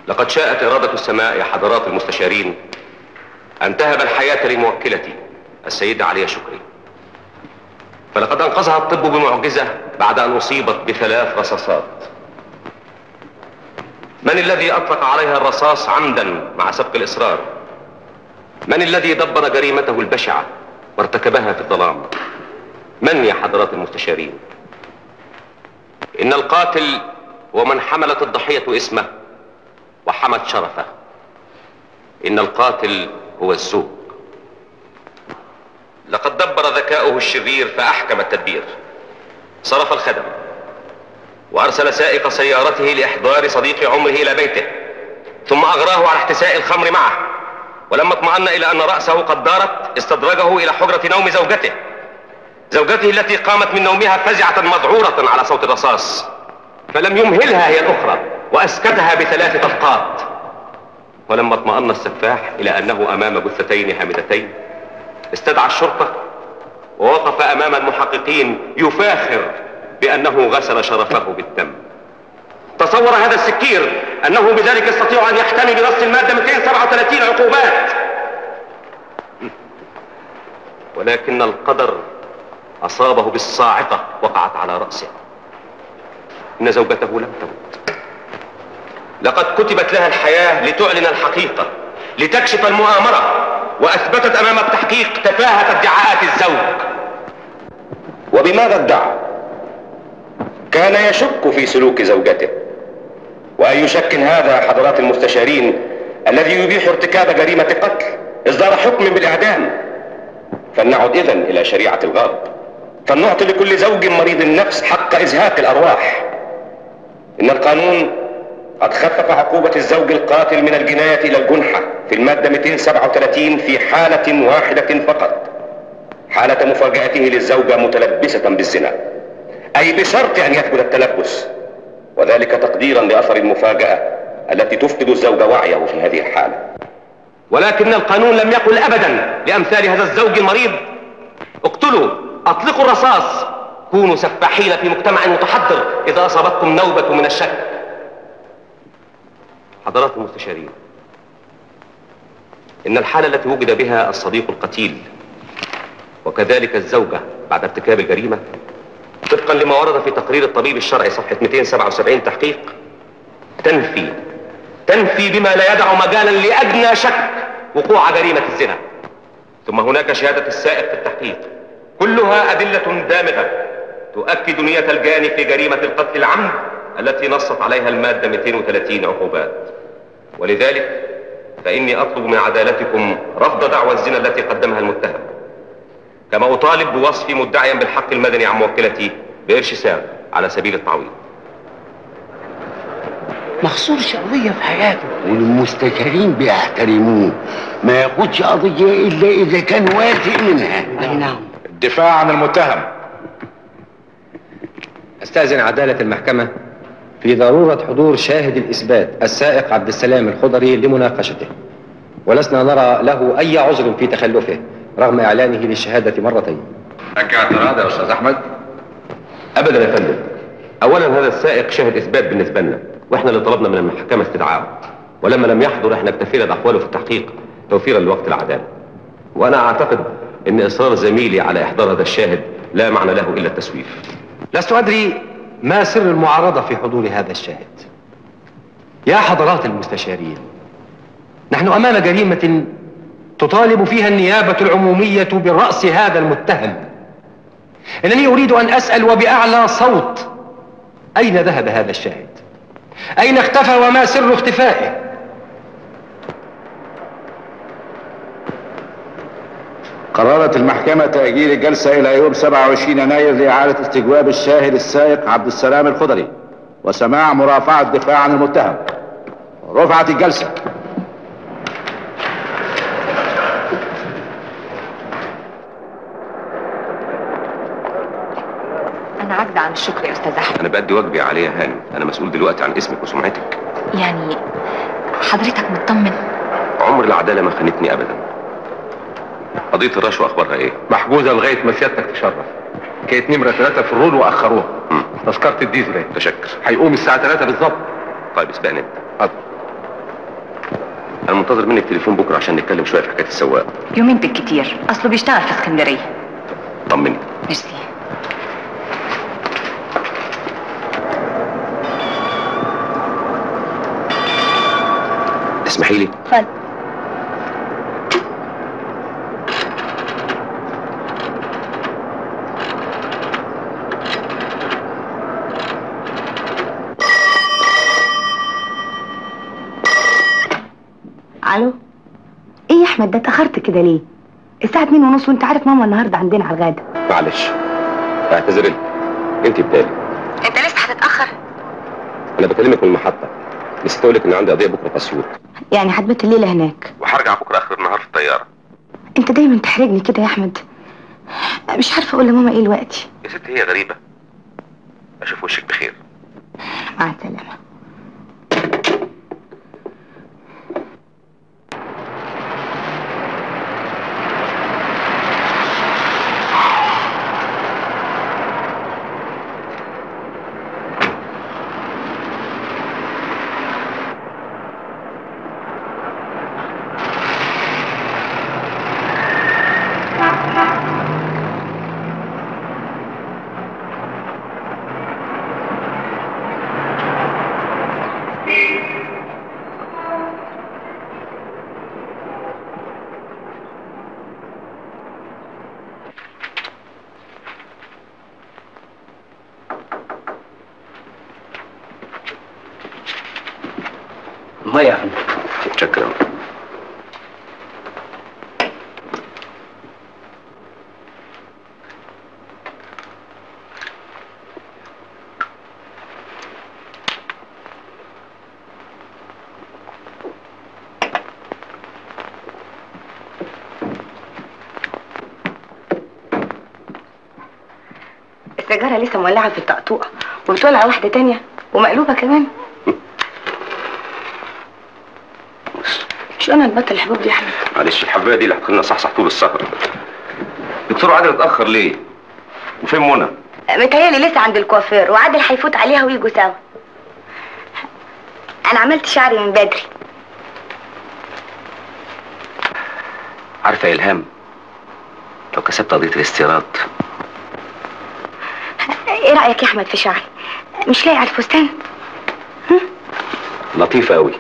لقد شاءت إرادة السماء يا حضرات المستشارين أن تهب الحياة لموكلتي السيدة عليا شكري فلقد أنقذها الطب بمعجزة بعد أن أصيبت بثلاث رصاصات من الذي أطلق عليها الرصاص عمدا مع سبق الإصرار من الذي دبر جريمته البشعة وارتكبها في الظلام من يا حضرات المستشارين إن القاتل هو من حملت الضحية اسمه وحمت شرفه إن القاتل هو الزوج لقد دبر ذكاؤه الشرير فأحكم التدبير صرف الخدم وأرسل سائق سيارته لإحضار صديق عمره إلى بيته ثم أغراه على احتساء الخمر معه ولما اطمأن إلى أن رأسه قد دارت استدرجه إلى حجرة نوم زوجته زوجته التي قامت من نومها فزعة مذعورة على صوت الرصاص فلم يمهلها هي الأخرى وأسكتها بثلاث طلقات ولما اطمأن السفاح إلى أنه أمام جثتين هامدتين استدعى الشرطة ووقف أمام المحققين يفاخر بأنه غسل شرفه بالدم تصور هذا السكير أنه بذلك يستطيع أن يحتمي بنص المادة 237 عقوبات ولكن القدر أصابه بالصاعقة وقعت على رأسه إن زوجته لم تمت لقد كتبت لها الحياة لتعلن الحقيقة لتكشف المؤامرة وأثبتت أمام التحقيق تفاهة ادعاءات الزوج وبماذا ادعى؟ كان يشك في سلوك زوجته وأي شك هذا حضرات المستشارين الذي يبيح ارتكاب جريمة قتل إصدار حكم بالإعدام فلنعد إذن إلى شريعة الغاب فلنعطي لكل زوج مريض النفس حق إزهاق الأرواح إن القانون قد خفف عقوبة الزوج القاتل من الجناية إلى الجنحة في المادة 237 في حالة واحدة فقط حالة مفاجأته للزوجة متلبسة بالزنا أي بشرط أن يثبت التلبس وذلك تقديرا لأثر المفاجأة التي تفقد الزوج وعيه في هذه الحالة ولكن القانون لم يقل أبدا لأمثال هذا الزوج المريض اقتلوا أطلقوا الرصاص كونوا سفاحين في مجتمع متحضر إذا أصابتكم نوبة من الشك حضرات المستشارين إن الحالة التي وجد بها الصديق القتيل وكذلك الزوجة بعد ارتكاب الجريمة طبقا لما ورد في تقرير الطبيب الشرعي صفحة 277 تحقيق تنفي تنفي بما لا يدع مجالا لأدنى شك وقوع جريمة الزنا ثم هناك شهادة السائق في التحقيق كلها أدلة دامغة تؤكد نية الجاني في جريمة القتل العمد التي نصت عليها المادة 230 عقوبات ولذلك فإني أطلب من عدالتكم رفض دعوى الزنا التي قدمها المتهم كما أطالب بوصفي مدعيا بالحق المدني عن موكلتي بقرش سام على سبيل التعويض مخسورش قضية في حياته والمستشارين بيحترموه ما ياخدش قضية إلا إذا كان واثق منها أي نعم الدفاع عن المتهم استأذن عدالة المحكمة في ضرورة حضور شاهد الإثبات السائق عبد السلام الخضري لمناقشته ولسنا نرى له أي عذر في تخلفه رغم إعلانه للشهادة مرتين لك اعتراض يا أستاذ أحمد أبدا يا فندم أولا هذا السائق شاهد إثبات بالنسبة لنا وإحنا اللي طلبنا من المحكمة استدعائه ولما لم يحضر إحنا اكتفينا بأقواله في التحقيق توفيرا لوقت العدالة وأنا أعتقد أن إصرار زميلي على إحضار هذا الشاهد لا معنى له إلا التسويف لست أدري ما سر المعارضة في حضور هذا الشاهد يا حضرات المستشارين نحن أمام جريمة تطالب فيها النيابة العمومية بالرأس هذا المتهم إنني أريد أن أسأل وبأعلى صوت أين ذهب هذا الشاهد أين اختفى وما سر اختفائه قررت المحكمة تأجيل الجلسة إلى يوم 27 يناير لإعادة استجواب الشاهد السائق عبد السلام الخضري وسماع مرافعة الدفاع عن المتهم رفعت الجلسة أنا عاجزة عن الشكر يا أستاذ أحمد أنا بأدي واجبي عليه يا هاني أنا مسؤول دلوقتي عن اسمك وسمعتك يعني حضرتك مطمن عمر العدالة ما خانتني أبدا قضية الرشوة أخبارها إيه؟ محجوزة لغاية ما سيادتك تشرف كانت نمرة ثلاثة في الرول وأخروها مم. تذكرة الديزل اهي. تشكر هيقوم الساعة 3 بالظبط طيب اسبقني أنت اتفضل انا منتظر منك تليفون بكره عشان نتكلم شويه في حكايه السواق يومين بالكتير اصله بيشتغل في اسكندريه طمني ميرسي تسمحي لي اتفضل الو ايه يا احمد ده اتاخرت كده ليه الساعه اتنين ونص وانت عارف ماما النهارده عندنا على الغدا معلش اعتذر لك انت بدالي انت لسه هتتاخر انا بكلمك من المحطه نسيت اقول لك ان عندي قضيه بكره في اسيوط يعني هتبات الليله هناك وهرجع بكره اخر النهار في الطياره انت دايما تحرجني كده يا احمد مش عارفه اقول لماما ايه دلوقتي يا ست هي غريبه اشوف وشك بخير مع السلامه ما يا فندم شكرا السيجاره لسه مولعه في الطقطوقه وبتولع واحده تانية ومقلوبه كمان مش انا نبطل الحبوب دي يا احمد معلش الحبايه دي اللي هتخلينا صحصح طول السهر دكتور عادل اتاخر ليه وفين منى متهيألي لسه عند الكوافير وعادل هيفوت عليها ويجوا سوا انا عملت شعري من بدري عارفه يا الهام لو كسبت قضيه الاستيراد ايه رايك يا احمد في شعري مش لاقي على الفستان لطيفه قوي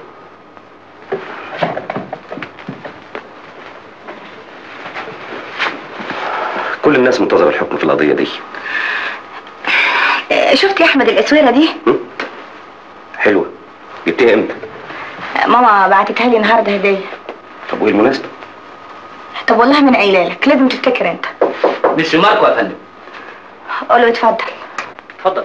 كل الناس منتظره الحكم في القضيه دي آه، شفت يا احمد الاسوره دي حلوه جبتيها امتى ماما بعتتها لي النهارده هديه طب وايه المناسبه طب والله من قايله لك لازم تفتكر انت مش ماركو يا فندم قول له اتفضل اتفضل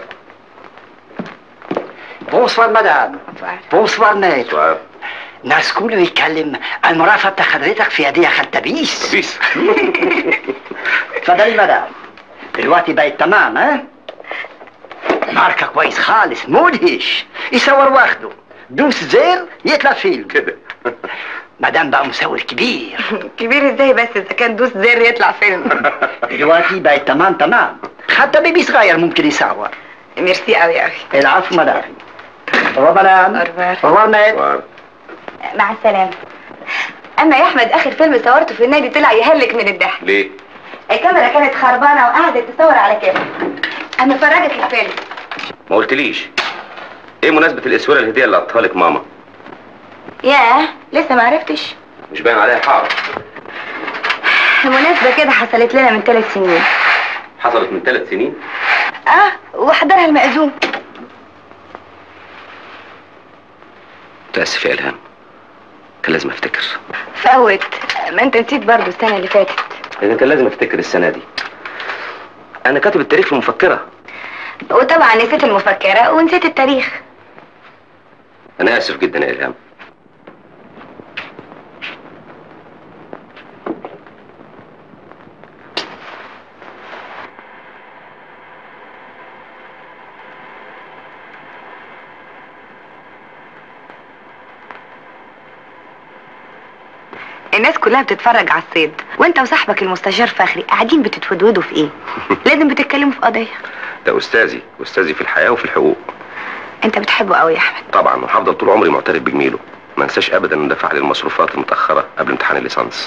بونسوار مدام بونسوار نايت سؤال ناس كله يتكلم عن مرافقة حضرتك في هدية خلتبيس بيس اتفضلي مدام دلوقتي بقت تمام ها ماركة كويس خالص مدهش يصور واخده دوس زير يطلع فيلم كده مدام بقى مصور كبير كبير ازاي بس اذا كان دوس زر يطلع فيلم دلوقتي بقت تمام تمام حتى بيبي صغير ممكن يصور ميرسي قوي قوي العفو مدام أوروبا مدام أوروبا. أوروبا ميت سؤال. مع السلامه اما يا احمد اخر فيلم صورته في النادي طلع يهلك من الضحك ليه الكاميرا كانت خربانه وقعدت تصور على كده انا فرجت الفيلم ما قلتليش ايه مناسبه الاسوره الهديه اللي قطها لك ماما ياه لسه ما عرفتش مش باين عليها حار مناسبه كده حصلت لنا من ثلاث سنين حصلت من ثلاث سنين اه وحضرها المأذون متاسف يا الهام كان لازم افتكر فوت ما انت نسيت برضو السنه اللي فاتت لكن كان لازم افتكر السنه دي انا كاتب التاريخ في المفكره وطبعا نسيت المفكره ونسيت التاريخ انا اسف جدا يا الهام الناس كلها بتتفرج على الصيد وانت وصاحبك المستشار فخري قاعدين بتتودودوا في ايه لازم بتتكلموا في قضيه ده استاذي استاذي في الحياه وفي الحقوق انت بتحبه قوي يا احمد طبعا وهفضل طول عمري معترف بجميله ما انساش ابدا انه دفع لي المصروفات المتاخره قبل امتحان الليسانس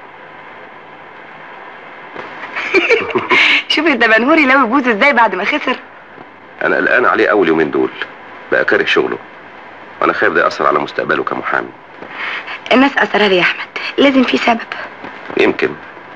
شوف الدبنهوري لو بوزه ازاي بعد ما خسر انا قلقان عليه اول يومين دول بقى كاره شغله وانا خايف ده ياثر على مستقبله كمحامي الناس اثرها لي يا احمد لازم في سبب يمكن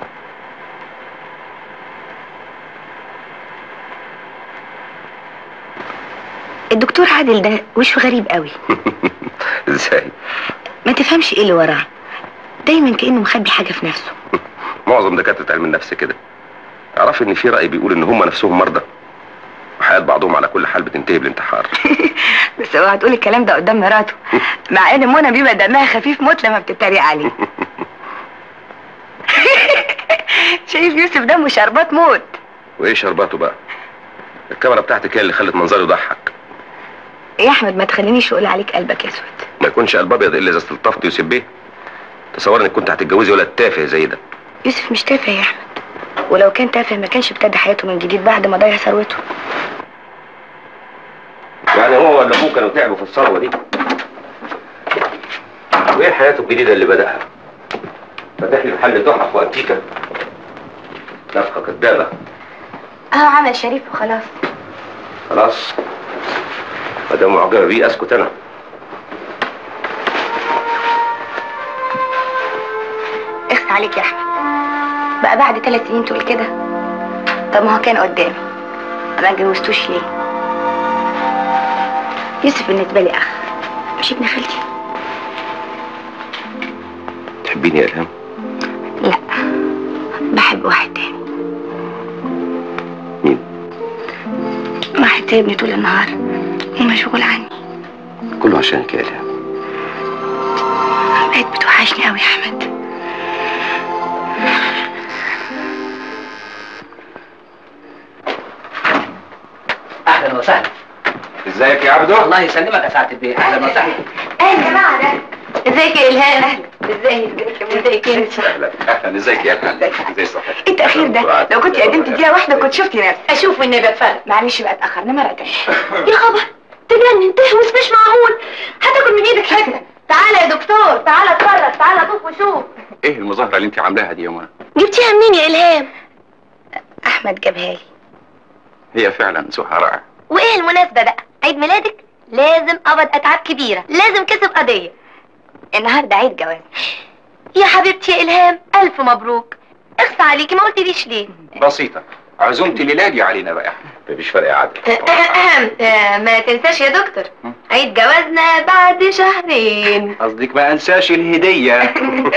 الدكتور عادل ده وشه غريب قوي ازاي ما تفهمش ايه اللي وراه دايما كانه مخبي حاجه في نفسه معظم دكاتره علم النفس كده اعرف ان في راي بيقول ان هم نفسهم مرضى وحياه بعضهم على كل حال بتنتهي بالانتحار بس اوعى تقول الكلام ده قدام مراته مع ان منى بيبقى دمها خفيف موت لما بتتريق عليه شايف يوسف دمه شربات موت وايه شرباته بقى الكاميرا بتاعتك هي اللي خلت منظره يضحك يا احمد ما تخلينيش اقول عليك قلبك اسود ما يكونش قلب ابيض الا اذا استلطفت يوسف بيه تصور انك كنت هتتجوزي ولد تافه زي ده يوسف مش تافه يا احمد ولو كان تافه ما كانش ابتدى حياته من جديد بعد ما ضيع ثروته يعني هو ولا ابوه كانوا تعبوا في الثروه دي وايه حياته الجديده اللي بداها فتح لي محل تحف وانتيكه نفخه كدابه اه عمل شريف وخلاص خلاص ما دام معجبه بيه اسكت انا اخس عليك يا احمد بقى بعد ثلاث سنين تقول كده طب ما هو كان قدامي ما اتجوزتوش ليه يوسف بالنسبه لي اخ مش ابن خالتي تحبيني يا الهام لا بحب واحد تاني مين واحد سايبني طول النهار ومشغول عني كله عشانك يا الهام بقيت بتوحشني قوي يا احمد اهلا وسهلا ازيك يا عبدو الله يسلمك يا سعاده البيه اهلا وسهلا ايه يا جماعه ده ازيك يا الهام اهلا ازيك ازيك انت اهلا اهلا ازيك يا الهام ازي صحتك انت اخير ده لو كنت قدمت دقيقه واحده كنت شفتي نفسك اشوف اني بتفرج معلش بقى اتاخرنا مره تانية يا خبر تجنن تهوس مش معقول هتاكل من ايدك حته تعالى يا دكتور تعالى اتفرج تعالى طوف وشوف ايه المظاهره اللي انت عاملاها دي يا منى جبتيها منين يا الهام احمد جابها لي هي فعلا ذوقها رائع وايه المناسبه بقى عيد ميلادك لازم قبض اتعاب كبيره لازم كسب قضيه النهارده عيد جواز يا حبيبتي يا الهام الف مبروك اخصى عليكي ما قلتليش ليه بسيطه عزومتي ليلادي علينا بقى مفيش فرق يا عادل آه، ما تنساش يا دكتور عيد جوازنا بعد شهرين قصدك ما انساش الهديه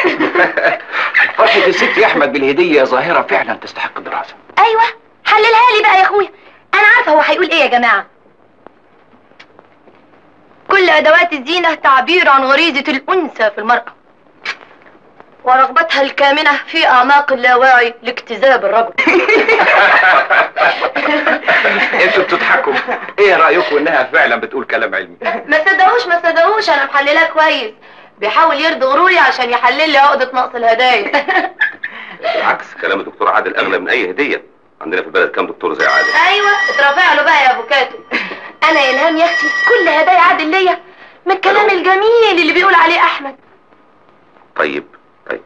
فرحه الست يا احمد بالهديه ظاهره فعلا تستحق الدراسه ايوه حللها لي بقى يا اخويا انا عارفه هو هيقول ايه يا جماعه كل ادوات الزينه تعبير عن غريزه الانثى في المراه ورغبتها الكامنه في اعماق اللاواعي لاجتذاب الرجل انتوا بتضحكوا ايه رايكم انها فعلا بتقول كلام علمي ما صدقوش ما صدقوش انا محللاه كويس بيحاول يرضي غروري عشان يحلل لي عقده نقص الهدايا بالعكس كلام الدكتور عادل اغلى من اي هديه عندنا في البلد كام دكتور زي عادل ايوه اترافع له بقى يا افوكاتو انا يا الهام يا اختي كل هدايا عادل ليا من الكلام الجميل اللي بيقول عليه احمد طيب طيب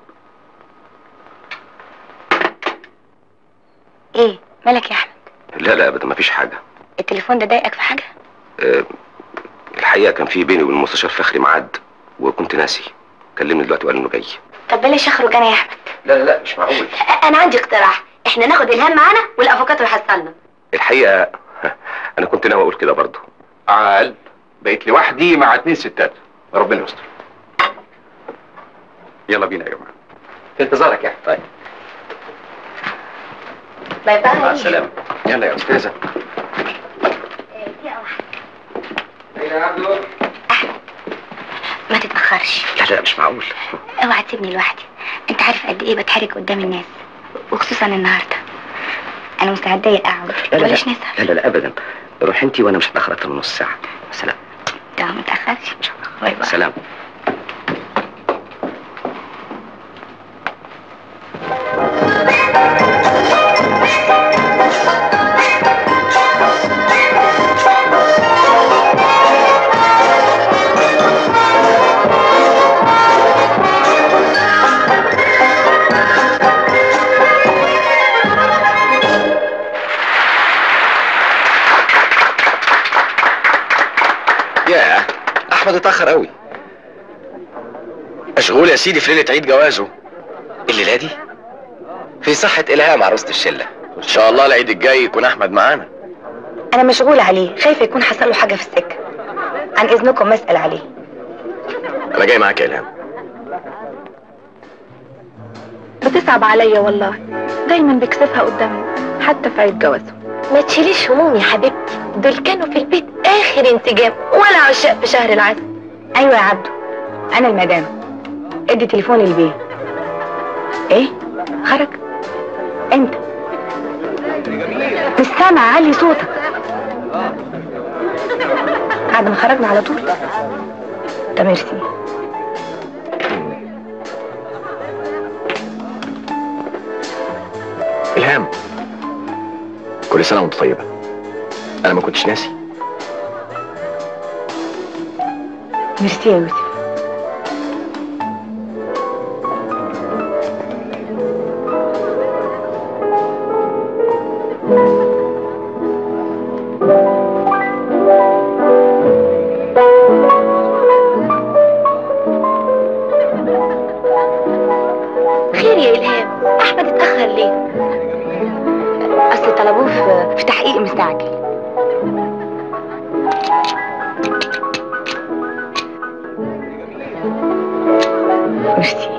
ايه مالك يا احمد لا لا ابدا مفيش حاجه التليفون ده ضايقك في حاجه أه الحقيقه كان في بيني وبين المستشار فخري ميعاد وكنت ناسي كلمني دلوقتي وقال انه جاي طب بلاش اخرج انا يا احمد لا لا لا مش معقول انا عندي اقتراح احنا ناخد الهام معانا والافوكاتو يحصلنا الحقيقه انا كنت ناوي اقول كده برضه عال بقيت لوحدي مع اتنين ستات ربنا يستر يلا بينا يا جماعه في انتظارك يا احمد طيب باي باي مع السلامه يلا يا استاذه ما تتاخرش لا لا مش معقول اوعى تسيبني لوحدي انت عارف قد ايه بتحرك قدام الناس وخصوصا النهارده انا مستعده اقعد لا لا بلاش لا, نسهر لا لا لا ابدا روح انت وانا مش هتاخر اكتر من نص ساعه سلام ده ما تاخرش ان شاء الله باي باي سلام احمد اتاخر قوي مشغول يا سيدي في ليله عيد جوازه الليله دي في صحه الهام عروسه الشله ان شاء الله العيد الجاي يكون احمد معانا انا مشغولة عليه خايفة يكون حصل له حاجة في السكة عن اذنكم مسأل عليه انا جاي معاك يا الهام بتصعب عليا والله دايما بكسفها قدامنا حتى في عيد جوازه ما تشيليش هموم يا حبيبتي دول كانوا في البيت اخر انسجام ولا عشاق في شهر العسل ايوه يا عبدو انا المدام ادي تليفون البيت ايه خرج انت مش سامع علي صوتك بعد ما خرجنا على طول ده ميرسي الهام كل سنه وانت طيبه انا ما كنتش ناسي ميرسي يا يوسف خير يا الهام احمد اتاخر ليه اصل طلبوه في, في تحقيق مستعجل ميرسي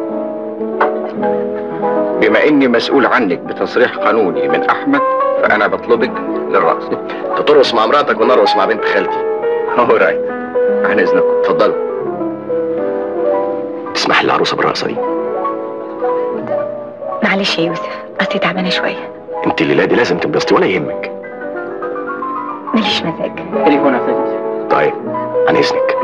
بما اني مسؤول عنك بتصريح قانوني من احمد فانا بطلبك للرقص ترقص مع مراتك ونرقص مع بنت خالتي هو رايت عن اذنكم اتفضلوا تسمح للعروسه بالرقصه دي معلش يا يوسف اصلي تعبانه شويه انت الليله دي لازم تنبسطي ولا يهمك ماليش مزاج تليفون يا سيدي طيب عن اذنك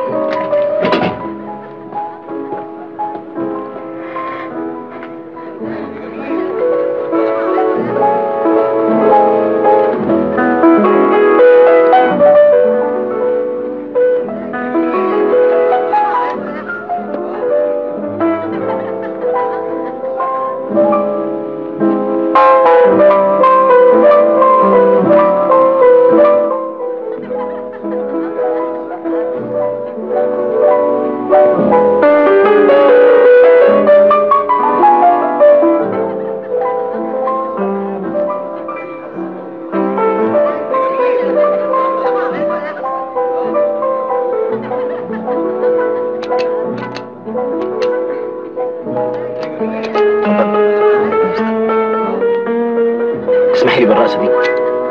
اسمحي لي بالرقصه دي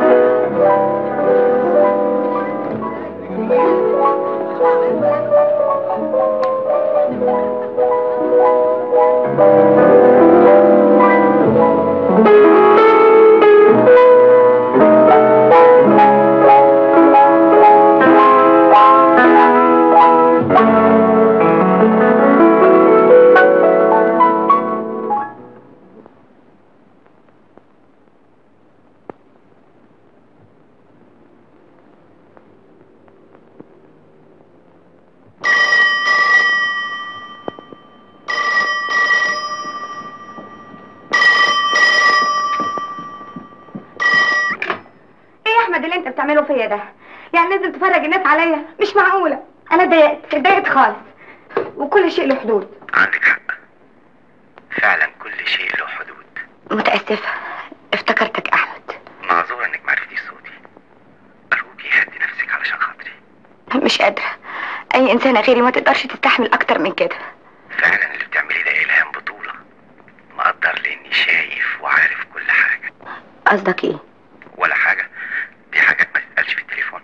ايه يا احمد اللي انت بتعمله فيا ده يعني لازم تفرج الناس عليا مش معقوله انا اتضايقت اتضايقت خالص وكل شيء له حدود عندك حق فعلا كل شيء له حدود متاسفه افتكرتك احمد معذور انك معرفتيش صوتي ارجوكي هدي نفسك علشان خاطري مش قادره اي انسانه غيري ما تقدرش تستحمل اكتر من كده فعلا اللي بتعمليه ده الهام بطولة مقدر لاني شايف وعارف كل حاجة قصدك ايه ولا حاجة دي حاجات ما تتقالش في التليفون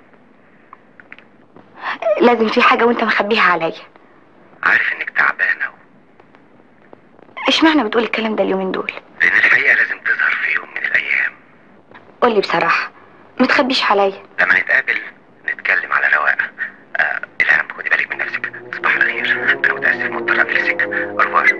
لازم في حاجه وانت مخبيها عليا عارف انك تعبانة اشمعنى بتقول الكلام ده اليومين دول لان الحقيقة لازم تظهر في يوم من الايام قولي بصراحه ما تخبيش عليا لما نتقابل نتكلم على رواقة آه الهام خدي بالك من نفسك تصبح على خير انا متاسف مضطر اقفل السكة اورفوار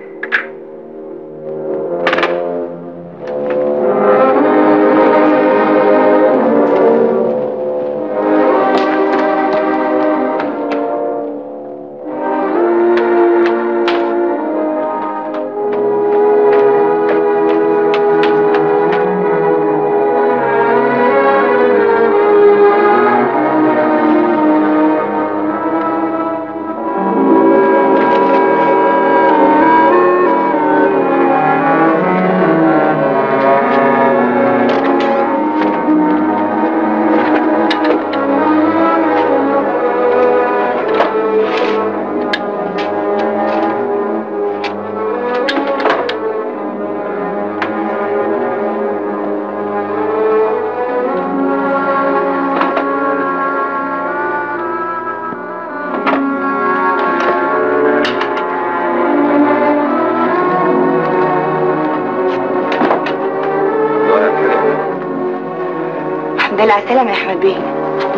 يلا على السلامة يا أحمد بيه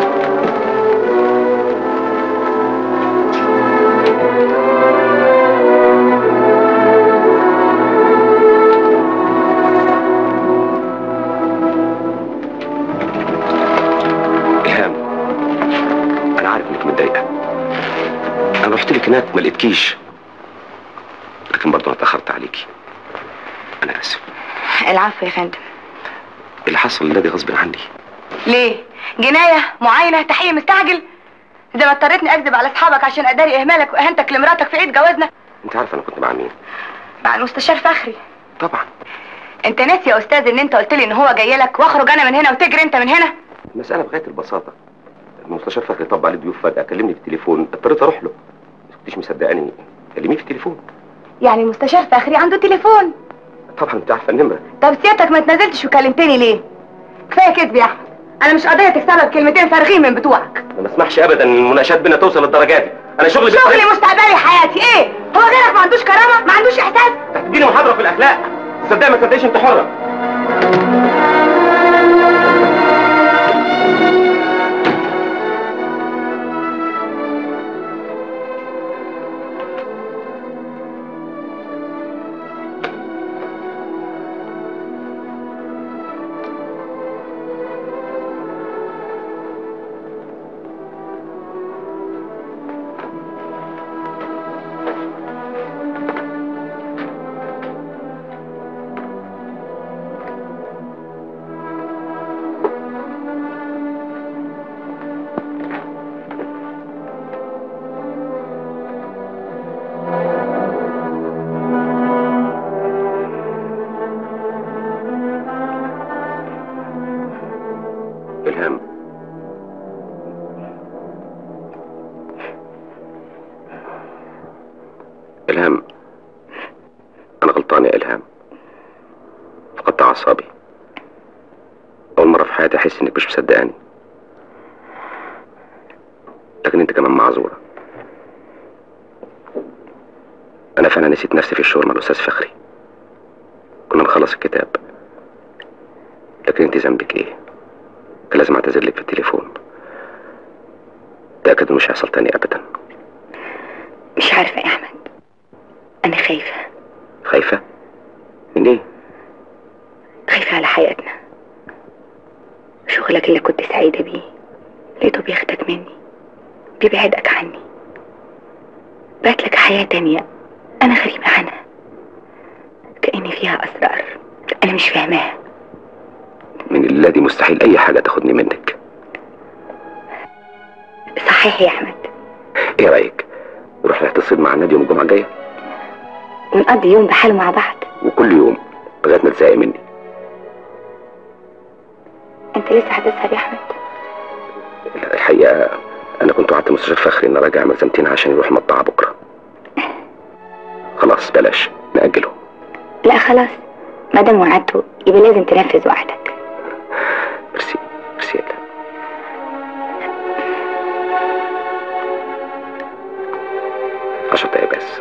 إلهام أنا عارف إنك متضايقة أنا رحت لك هناك ما لقيتكيش لكن برضه أنا اتأخرت عليكي أنا آسف العفو يا فندم اللي حصل الذي غصب عني ليه؟ جناية معاينة تحية مستعجل زي ما اضطريتني اكذب على اصحابك عشان اداري اهمالك واهانتك لمراتك في عيد جوازنا أنت عارف أنا كنت مع مين مع المستشار فخري طبعا انت ناسي يا استاذ ان انت قلت لي ان هو جاي لك واخرج انا من هنا وتجري انت من هنا المسألة بغاية البساطة المستشار فخري طب عليه ضيوف فجأة كلمني في التليفون اضطريت أروح له ما كنتيش مصدقاني كلميه في التليفون يعني المستشار فخري عنده تليفون طبعا أنت عارفة النمرة طب سيادتك ما تنزلتش وكلمتني ليه كفايه كذب يا احمد انا مش قضيه تكسبها بكلمتين فارغين من بتوعك أنا ما اسمحش أبدا إن المناقشات بينا توصل للدرجة دي أنا شغلي شغلي مستقبلي حياتي ايه هو غيرك ما عندوش كرامه ما عندوش احساس تديني محاضرة في الأخلاق تصدق ما تصدقش أنت حرة إلهام إلهام أنا غلطان يا إلهام فقدت أعصابي أول مرة في حياتي أحس إنك مش مصدقاني لكن أنت كمان معذورة أنا فعلا نسيت نفسي في الشغل مع الأستاذ فخري كنا نخلص الكتاب لكن أنت ذنبك إيه؟ كان لازم اعتذر لك في التليفون تأكد مش هيحصل تاني ابدا مش عارفه يا احمد انا خايفه خايفة من ايه خايفه على حياتنا شغلك اللي كنت سعيده بيه لقيته بياخدك مني بيبعدك عني بقت لك حياه تانية انا غريبه عنها كأن فيها اسرار انا مش فاهماها من الذي مستحيل اي حاجة تاخدني منك صحيح يا احمد ايه رأيك نروح نتصل مع النادي يوم الجمعة الجاية ونقضي يوم بحاله مع بعض وكل يوم لغاية ما تزهقي مني انت لسه هتسهر يا احمد الحقيقة انا كنت وعدت مستشار فخري ان راجع ملزمتين عشان يروح مطبعة بكرة خلاص بلاش نأجله لا خلاص ما دام وعدته يبقى لازم تنفذ وعدك ميرسي ميرسي يا إلهام. عشر دقايق بس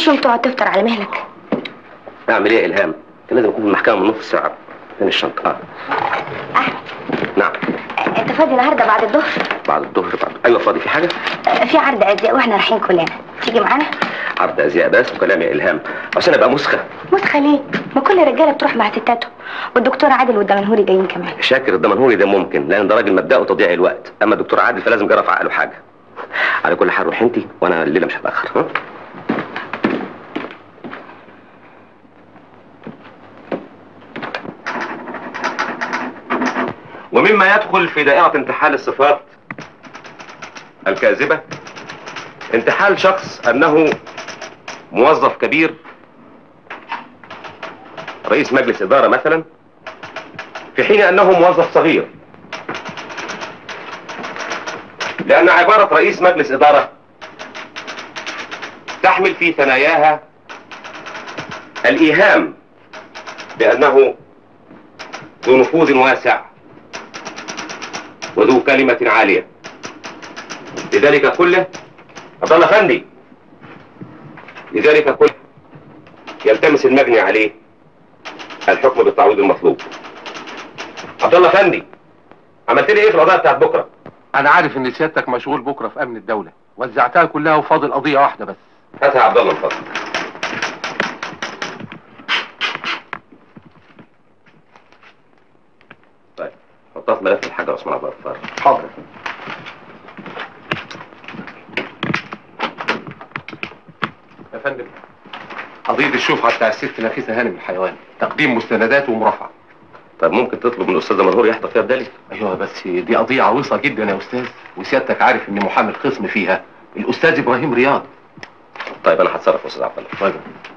فيش يوم تقعد تفطر على مهلك اعمل ايه يا الهام كان لازم اكون في المحكمه من نص ساعه فين الشنطه اه احمد نعم انت فاضي النهارده بعد الظهر بعد الظهر بعد ايوه فاضي في حاجه في عرض ازياء واحنا رايحين كلنا تيجي معانا عرض ازياء بس وكلام يا الهام عشان ابقى مسخه مسخه ليه ما كل الرجاله بتروح مع ستاتهم والدكتور عادل والدمنهوري جايين كمان شاكر الدمنهوري ده ممكن لان ده راجل مبدأه تضييع الوقت اما الدكتور عادل فلازم جرى في عقله حاجه على كل حال روح انت وانا الليله مش هتاخر ها ومما يدخل في دائرة انتحال الصفات الكاذبة انتحال شخص أنه موظف كبير رئيس مجلس إدارة مثلا في حين أنه موظف صغير لأن عبارة رئيس مجلس إدارة تحمل في ثناياها الإيهام بأنه ذو نفوذ واسع وذو كلمة عالية لذلك كله عبد الله فندي لذلك كله يلتمس المجني عليه الحكم بالتعويض المطلوب عبد الله فندي عملت لي ايه في القضيه بتاعت بكره انا عارف ان سيادتك مشغول بكره في امن الدوله وزعتها كلها وفاضل قضيه واحده بس هاتها يا عبد الله من فضلك طيب حطها في ملف الحاج عثمان عبد الغفار حاضر يا فندم قضية الشفعة بتاع الست نفيسة هانم الحيوان تقديم مستندات ومرافعة طيب ممكن تطلب من الاستاذ منهور يحضر فيها بدالي ايوه بس دي قضية عويصة جدا يا استاذ وسيادتك عارف ان محامي الخصم فيها الاستاذ ابراهيم رياض طيب انا هتصرف يا استاذ عبد الله طيب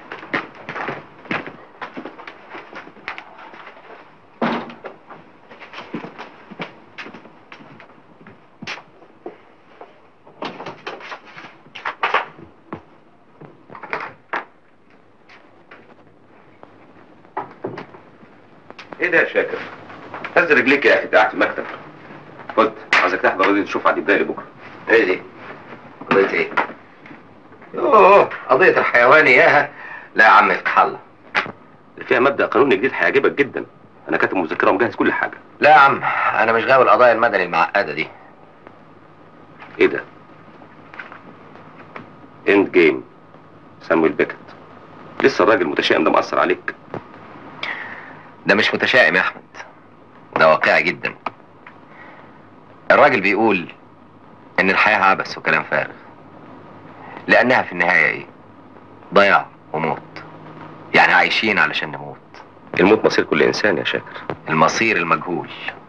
ايه ده يا شاكر هز رجليك يا اخي انت قاعد في المكتب خد عايزك تحضر قضيه الشفعه دي بدالي بكره ايه دي؟ قضية ايه؟ اوه قضية الحيوان اياها لا يا عم افتح الله اللي فيها مبدا قانوني جديد هيعجبك جدا انا كاتب مذكره ومجهز كل حاجه لا يا عم انا مش غاوي القضايا المدني المعقدة دي ايه ده اند جيم سامويل بيكت لسه الراجل المتشائم ده مأثر عليك ده مش متشائم يا احمد ده واقعي جدا الراجل بيقول ان الحياة عبث وكلام فارغ لانها في النهاية ايه ضياع وموت يعني عايشين علشان نموت الموت مصير كل انسان يا شاكر المصير المجهول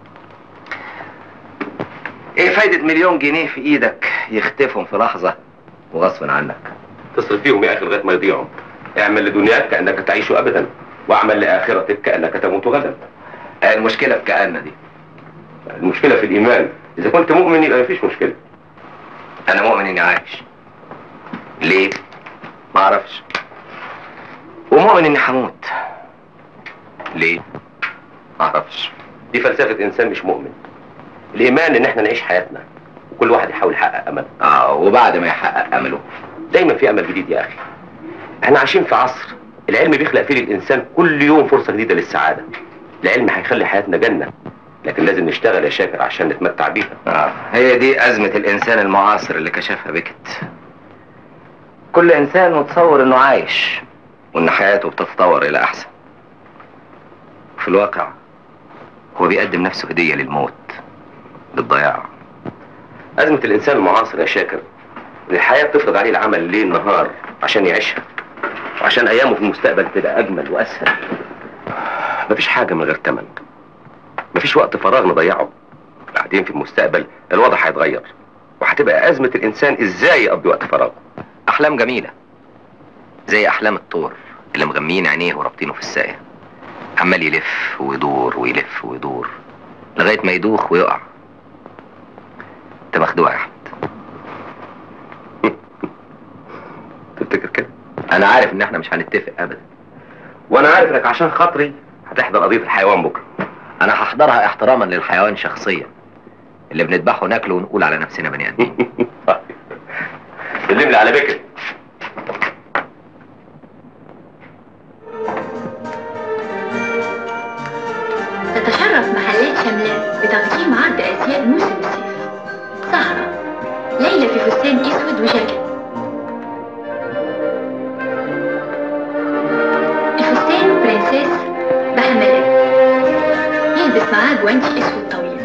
ايه فايدة مليون جنيه في ايدك يختفوا في لحظة وغصب عنك تصرف فيهم يا اخي لغايه ما يضيعوا اعمل لدنياك كانك تعيش ابدا واعمل لاخرتك كانك تموت غدا المشكلة في كأن دي المشكله في الايمان اذا كنت مؤمن يبقى مفيش مشكله انا مؤمن اني عايش ليه ما اعرفش ومؤمن اني هموت ليه ما اعرفش دي فلسفه انسان مش مؤمن الايمان ان احنا نعيش حياتنا وكل واحد يحاول يحقق امل اه وبعد ما يحقق امله دايما في امل جديد يا اخي احنا عايشين في عصر العلم بيخلق فيه للانسان كل يوم فرصه جديده للسعاده العلم هيخلي حياتنا جنه لكن لازم نشتغل يا شاكر عشان نتمتع بيها آه. هي دي أزمة الإنسان المعاصر اللي كشفها بيكت كل إنسان متصور إنه عايش وإن حياته بتتطور إلى أحسن في الواقع هو بيقدم نفسه هدية للموت للضياع ازمه الانسان المعاصر يا شاكر إن الحياه بتفرض عليه العمل ليل نهار عشان يعيشها وعشان ايامه في المستقبل تبقى اجمل واسهل مفيش حاجه من غير تمن مفيش وقت فراغ نضيعه بعدين في المستقبل الوضع هيتغير وهتبقى ازمه الانسان ازاي يقضي وقت فراغه أحلام جميلة زي أحلام الطور اللي مغميين عينيه ورابطينه في الساقية عمال يلف ويدور ويلف ويدور لغاية ما يدوخ ويقع انت مخدوع يا أحمد تفتكر كده أنا عارف إن إحنا مش هنتفق أبدا وانا عارف انك عشان خاطري هتحضر قضيه الحيوان بكره أنا هحضرها احتراما للحيوان شخصيا اللي بنذبحه ناكله ونقول على نفسنا بني آدمين سلم لي على بكر تشرف محلات شملات بتقديم عرض أزياء موسم الصيف سهرة ليلى في فستان أسود وجاكيت الفستان برنسيس بحملات يلبس معاه جوانتي أسود طويل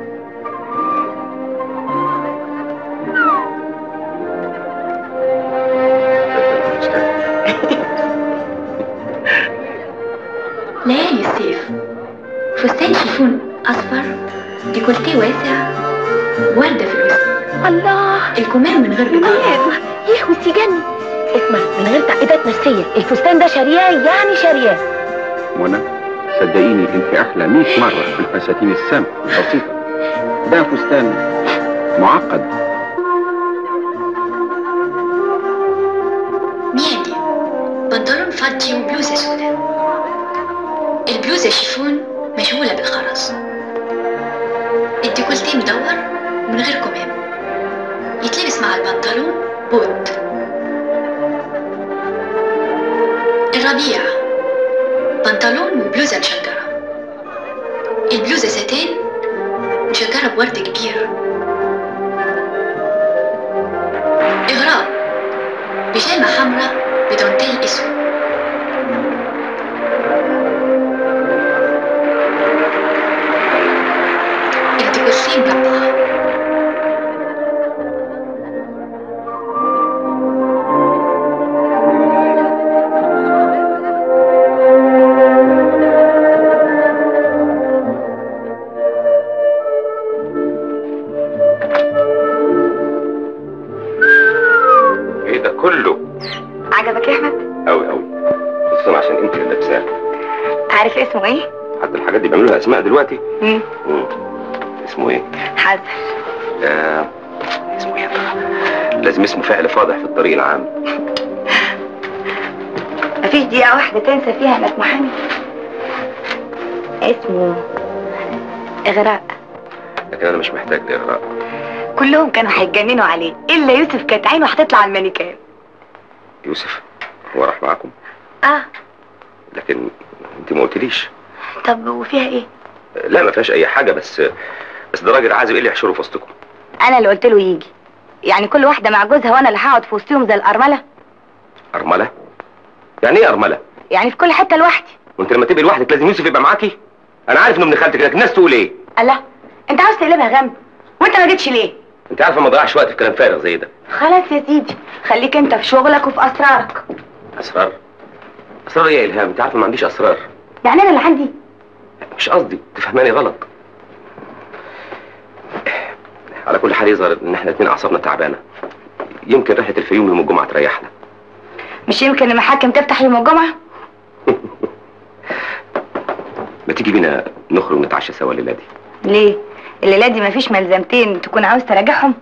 ليالي الصيف فستان شيفون أصفر ديكولتيه واسع وردة في الوسط الله الكمام من غير رقاق يخوي سيجني اسمع من غير تعقيدات نفسية الفستان ده شارياه يعني شارياه منى صدقيني انت احلى 100 مره في الفساتين السامة البسيطه ده فستان معقد ميادي بنطلون فضي وبلوزة سوداء البلوزة شيفون مشغولة بالخرز الديكولتيه مدور من غير كمام يتلبس مع البنطلون بوت الربيع بنطلون وبلوزة مشجرة البلوزة ساتين مشجرة بورد كبير إغراء بيجامة حمراء بدونتيل اسود الديكورسيه مربعة ايه ده كله عجبك يا احمد قوي قوي خصوصا عشان انت اللي لابساه عارف اسمه ايه حتى الحاجات دي بيعملوا لها اسماء دلوقتي مم. مم. اسمه ايه حذر آه. اسمه ايه يا ترى؟ لازم اسمه فعل فاضح في الطريق العام مفيش دقيقة واحدة تنسى فيها انك محامي اسمه اغراء لكن انا مش محتاج لاغراء كلهم كانوا هيتجننوا عليه الا يوسف كانت عينه هتطلع على المانيكان يوسف هو راح معاكم اه لكن انت ما قلتليش طب وفيها ايه لا ما فيهاش اي حاجه بس بس ده راجل عازب ايه اللي يحشره في وسطكم انا اللي قلت له يجي يعني كل واحدة مع جوزها وانا اللي هقعد في وسطهم زي الارملة ارمله يعني ايه ارمله يعني في كل حتة لوحدي وانت لما تبقي لوحدك لازم يوسف يبقى معاكي انا عارف انه ابن خالتك لكن الناس تقول ايه الله انت عاوز تقلبها غم وانت ما جيتش ليه انت عارفه ما ضيعش وقت في كلام فارغ زي ده خلاص يا سيدي خليك انت في شغلك وفي اسرارك اسرار اسرار ايه يا الهام انت عارفه ما عنديش اسرار يعني انا اللي عندي مش قصدي تفهماني غلط على كل حال يظهر ان احنا اتنين اعصابنا تعبانه يمكن ريحه الفيوم يوم الجمعه تريحنا مش يمكن المحاكم تفتح يوم الجمعة ما تيجي بينا نخرج نتعشى سوا الليله دي ليه الليلة دي مفيش ملزمتين تكون عاوز تراجعهم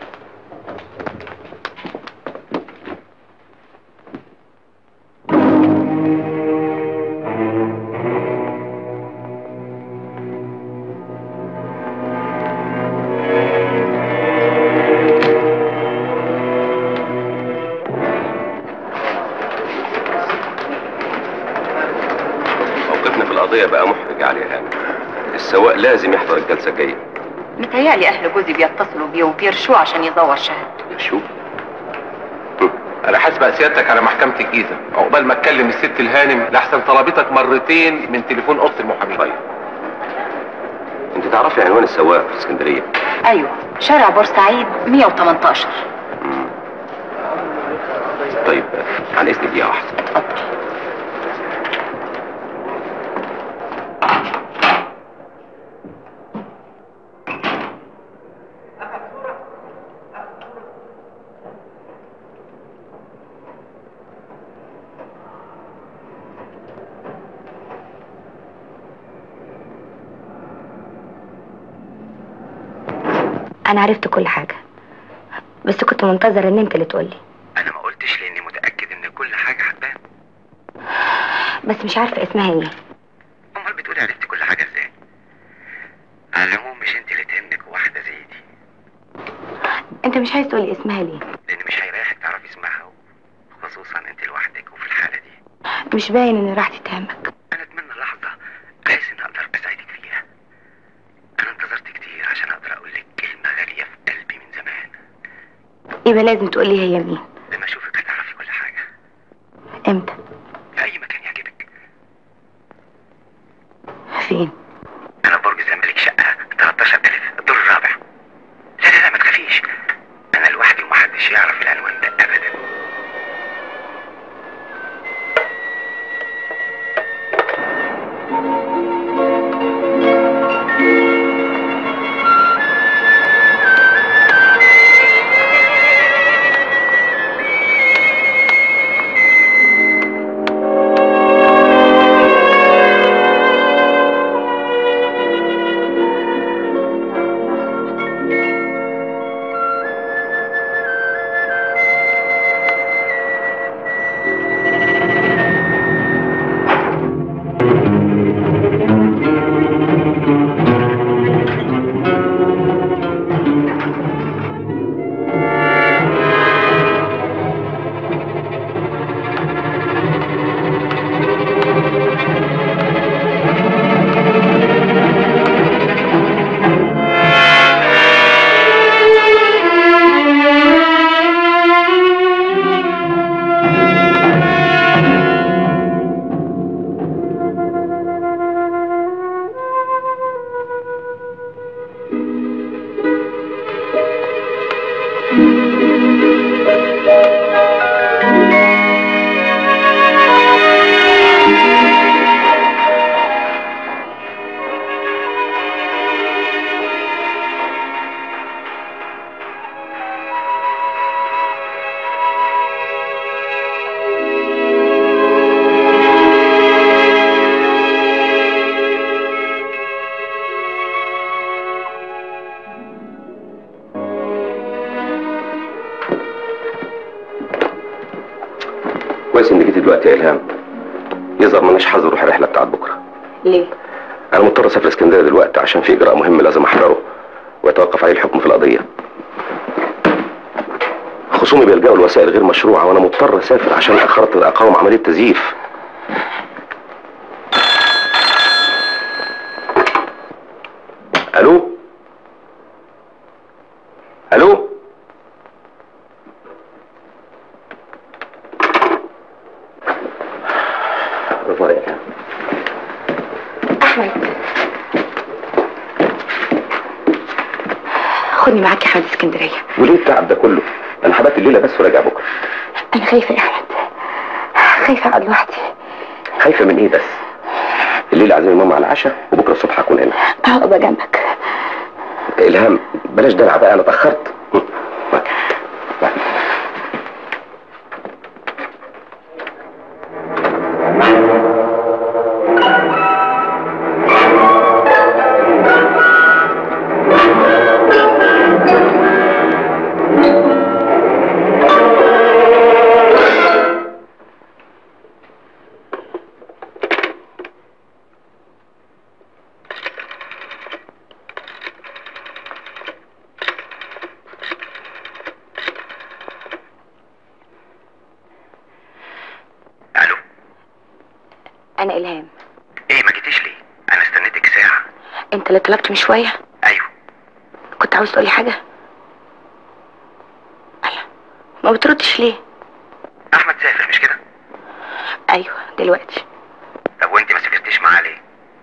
موقفنا في القضيه بقى محرج علي يا هانم السواق لازم يحضر الجلسه الجايه متهيألي أهل جوزي بيتصلوا بيه وبيرشوه عشان يزور شهادته شو انا حاسبق سيادتك على محكمة الجيزة عقبال ما اتكلم الست الهانم لحسن طلبتك مرتين من تليفون اوضه المحامي طيب انت تعرفي عنوان السواق في اسكندريه أيوه شارع بورسعيد 118 طيب عن اذن دقيقه واحده انا عرفت كل حاجة بس كنت منتظر ان انت اللي تقولي انا ما قلتش لاني متاكد ان كل حاجه هتبان بس مش عارفة اسمها ايه امال بتقولي عرفتي كل حاجه ازاي على العموم مش انت اللي تهمك واحده زي دي انت مش عايز تقولي اسمها ليه لان مش هيريحك تعرفي اسمها خصوصا انت لوحدك وفي الحاله دي مش باين ان راحتي تهمك انا اتمنى لحظه بحيث ان اقدر اساعدك فيها يبقى لازم تقولي هي مين لما اشوفك هتعرفي كل حاجه امتى في اي مكان يعجبك فين انا في برج الزمالك شقه 13000 الدور الرابع لا لا لا ما تخافيش انا لوحدي ومحدش يعرف العنوان ده ابدا كويس انك جيتي دلوقتي يا الهام يظهر مالناش حظ نروح الرحله بتاعت بكره ليه انا مضطر اسافر اسكندريه دلوقتي عشان في اجراء مهم لازم احضره ويتوقف عليه الحكم في القضيه خصومي بيلجأوا لوسائل غير مشروعه وانا مضطر اسافر عشان اخرت اقاوم عمليه تزييف الو الو رضا يا الهام احمد خدني معاك يا احمد اسكندريه وليه التعب ده كله انا هبات الليله بس وراجع بكره انا خايفه يا احمد خايفه اقعد لوحدي خايفه من ايه بس الليله عازمي ماما على العشاء وبكره الصبح هكون هنا هبقى جنبك الهام بلاش دلع بقى انا اتاخرت انا الهام ايه ما جيتيش ليه انا استنيتك ساعه انت اللي طلبت من شويه ايوه كنت عاوز تقولي حاجه الله ما بتردش ليه احمد سافر مش كده ايوه دلوقتي طب وانت ما سافرتيش معاه ليه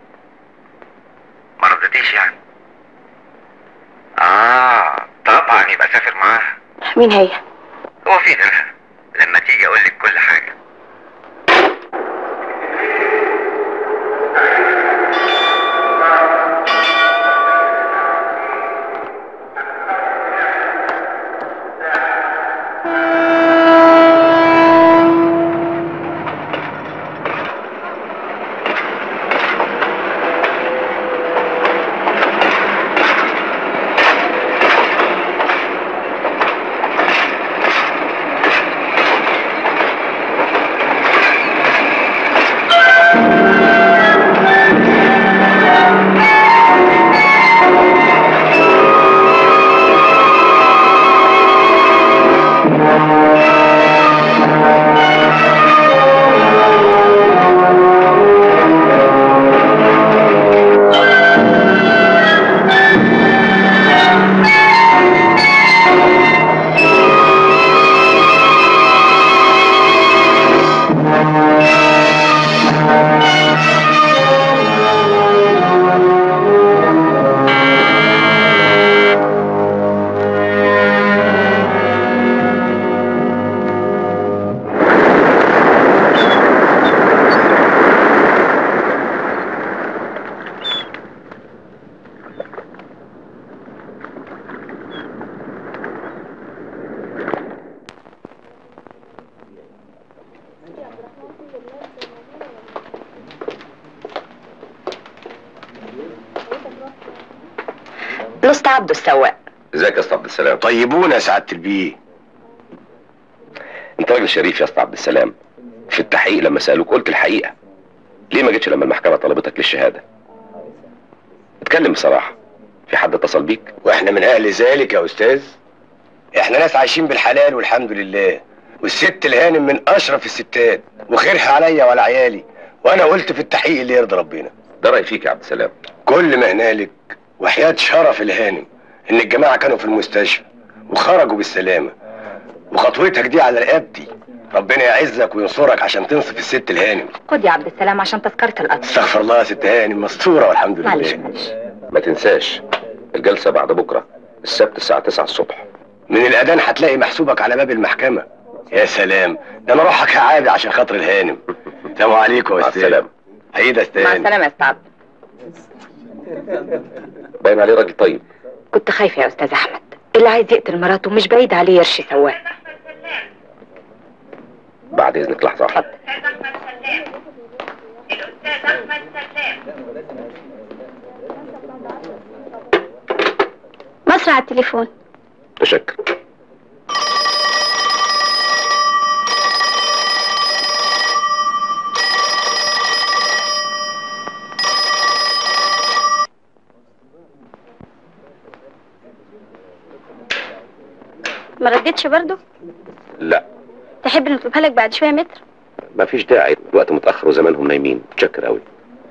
ما رضيتيش يعني اه طبعا يبقى سافر معاها مين هي هو في غيرها لما تيجي اقول لك كل حاجه الأسطى عبده السواق ازيك يا اسطى عبد السلام طيبونا يا سعاده البيه انت راجل شريف يا اسطى عبد السلام في التحقيق لما سالوك قلت الحقيقه ليه ما جيتش لما المحكمه طلبتك للشهاده اتكلم بصراحه في حد اتصل بيك واحنا من اهل ذلك يا استاذ احنا ناس عايشين بالحلال والحمد لله والست الهانم من اشرف الستات وخيرها عليا وعلى عيالي وانا قلت في التحقيق اللي يرضي ربنا ده رايي فيك يا عبد السلام كل ما هنالك وحياة شرف الهانم ان الجماعة كانوا في المستشفى وخرجوا بالسلامة وخطوتك دي على رقبتي ربنا يعزك وينصرك عشان تنصف الست الهانم خد يا عبد السلام عشان تذكرة القطر استغفر الله يا ست هانم مستورة والحمد لله معلش معلش ما تنساش الجلسه بعد بكره السبت الساعه 9 الصبح من الاذان هتلاقي محسوبك على باب المحكمة يا سلام ده انا روحك عادي عشان خاطر الهانم سلام عليكم يا مع استاذ السلامه عيد يا استاذ مع السلامة يا أستاذ عبد باين عليه راجل طيب كنت خايفة يا أستاذ أحمد اللي عايز يقتل مراته مش بعيد عليه يرشي سواق بعد اذنك لحظه واحده مصر على التليفون متشكر ما ردتش برضو لا تحب نطلبها لك بعد شويه متر ما فيش داعي الوقت متاخر وزمانهم نايمين متشكر قوي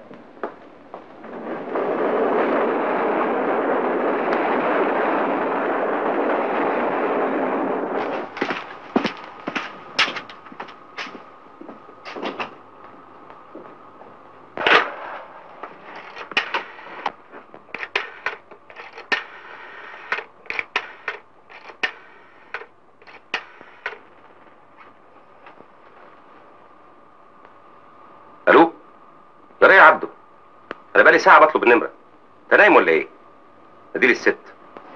الو ده ايه يا عبده انا بقالي ساعه بطلب النمره انت نايم ولا ايه ادي لي الست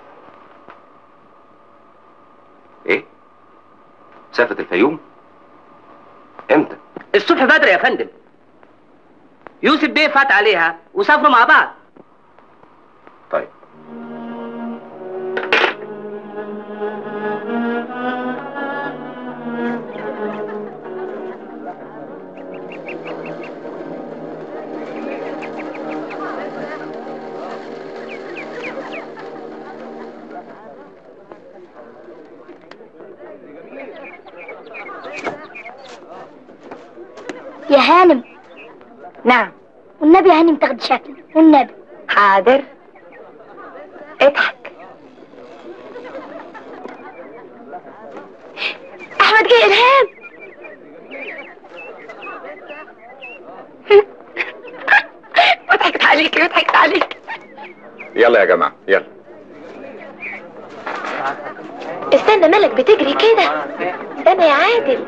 ايه سافرت الفيوم امتى الصبح بدري يا فندم يوسف بيه فات عليها وسافروا مع بعض طيب يا هانم نعم والنبي يا هانم تاخدي شكل والنبي حاضر اضحك احمد جه الهام وضحكت عليكي وضحكت عليكي يلا يا جماعه يلا استنى مالك بتجري كده استنى يا عادل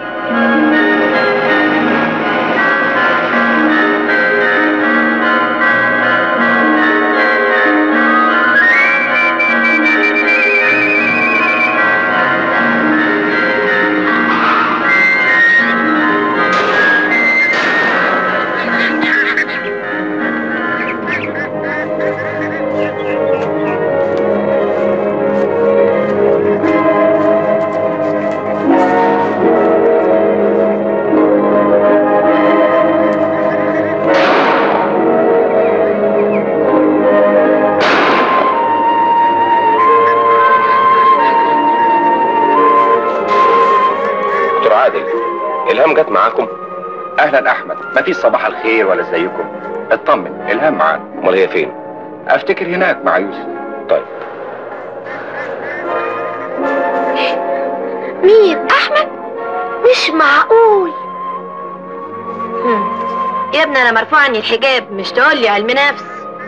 دكتور عادل الهام جت معاكم اهلا احمد مفيش صباح الخير ولا ازيكم اطمن الهام معانا امال هي فين افتكر هناك مع يوسف طيب مين احمد مش معقول يا ابني انا مرفوع عني الحجاب مش تقول لي علم نفس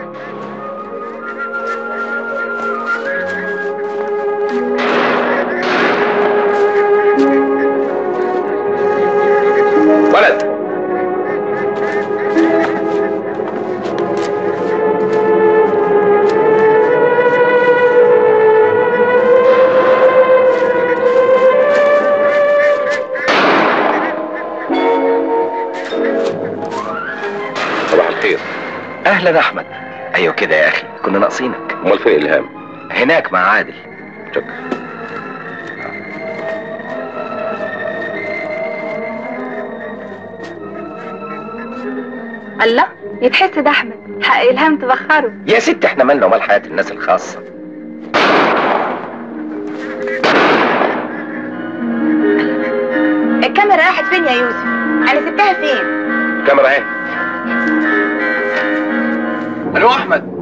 ولد صباح الخير اهلا احمد ايوه كده يا اخي كنا ناقصينك امال فين الهام هناك مع عادل شكرا الله يتحس ده احمد حق الهام تبخره يا ست احنا مالنا ومال حياه الناس الخاصه الكاميرا راحت فين يا يوسف انا سبتها فين الكاميرا اهي الو احمد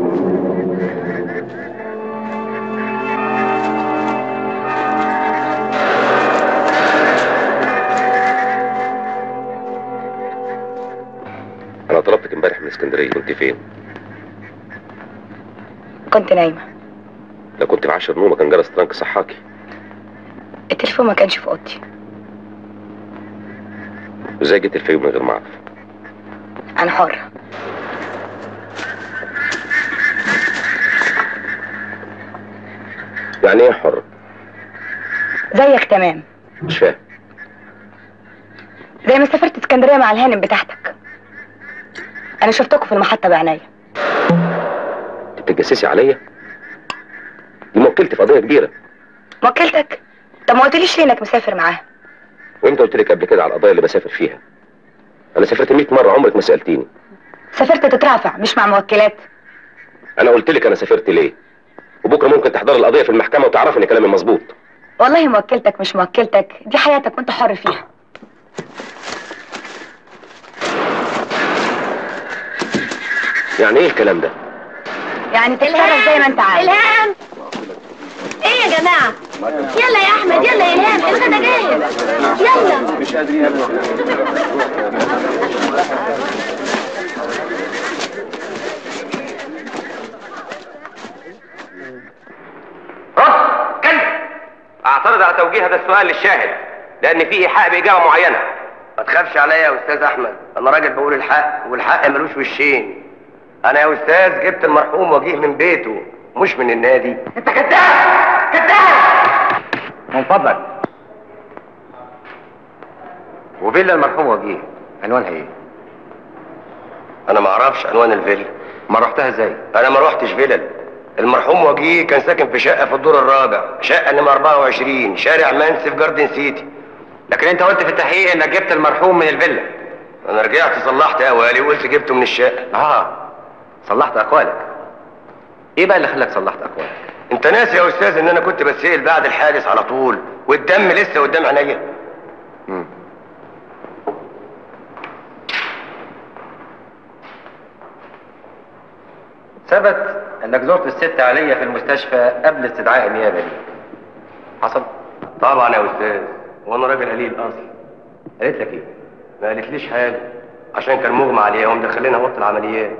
انا طلبتك امبارح من اسكندريه كنت فين كنت نايمة لو كنت في عشر نومه كان جرس ترنك صحاكي التليفون ما كانش في اوضتي وازاي جيت الفيوم من غير ما اعرف انا حرة يعني ايه حر زيك تمام مش فاهم زي ما سافرت اسكندرية مع الهانم بتاعتك انا شفتكم في المحطة بعينيا انت بتتجسسي عليا دي موكلتي في قضيه كبيره موكلتك طب ما قلتليش ليه انك مسافر معاها وامتى قلت لك قبل كده على القضايا اللي بسافر فيها انا سافرت 100 مره عمرك ما سالتيني سافرت تترافع مش مع موكلات انا قلت لك انا سافرت ليه وبكره ممكن تحضر القضيه في المحكمه وتعرفي ان كلامي مظبوط والله موكلتك مش موكلتك دي حياتك وانت حر فيها يعني ايه الكلام ده يعني تتصرف زي ما انت عايز الهام ايه يا جماعة يلا يا احمد يلا يا الهام الغدا جاهز يلا مش قادرين رد كلم اعترض على توجيه هذا السؤال للشاهد لان فيه ايحاء باجابه معينه ما تخافش عليا يا استاذ احمد انا راجل بقول الحق والحق ملوش وشين انا يا استاذ جبت المرحوم وجيه من بيته مش من النادي انت كذاب كذاب من فضلك وفيلا المرحوم وجيه عنوانها ايه؟ انا ما اعرفش عنوان الفيلا ما رحتها ازاي؟ انا ما روحتش فيلل المرحوم وجيه كان ساكن في شقه في الدور الرابع شقه نمره 24 شارع مانسي في جاردن سيتي لكن انت قلت في التحقيق انك جبت المرحوم من الفيلا انا رجعت صلحت اقوالي وقلت جبته من الشقه اه صلحت اقوالك ايه بقى اللي خلاك صلحت اقوالك انت ناسي يا استاذ ان انا كنت بتسال بعد الحادث على طول والدم لسه قدام عينيا مم. ثبت انك زرت الست عليا في المستشفى قبل استدعاء النيابه دي حصل طبعا يا استاذ وانا راجل قليل اصل قالت لك ايه ما قالتليش حاجه عشان كان مغمى عليها ومدخلينها اوضه العمليات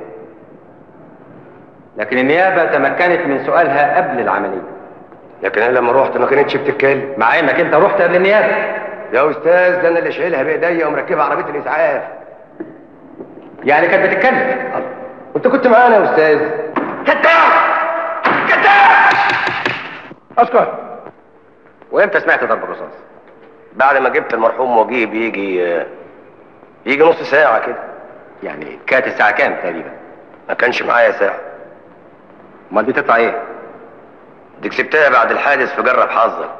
لكن النيابه تمكنت من سؤالها قبل العمليه لكن انا لما رحت ما كانتش بتتكلم مع انك انت رحت قبل النيابه يا استاذ ده انا اللي شايلها بايديا ومركبها عربيه الاسعاف يعني كانت بتتكلم انت كنت معانا يا استاذ كذاب كذاب اسكت وامتى سمعت ضرب الرصاص بعد ما جبت المرحوم وجيه بيجي يجي نص ساعه كده يعني كانت الساعه كام تقريبا ما كانش معايا ساعه امال دي تطلع ايه دي كسبتها بعد الحادث في جرب حظك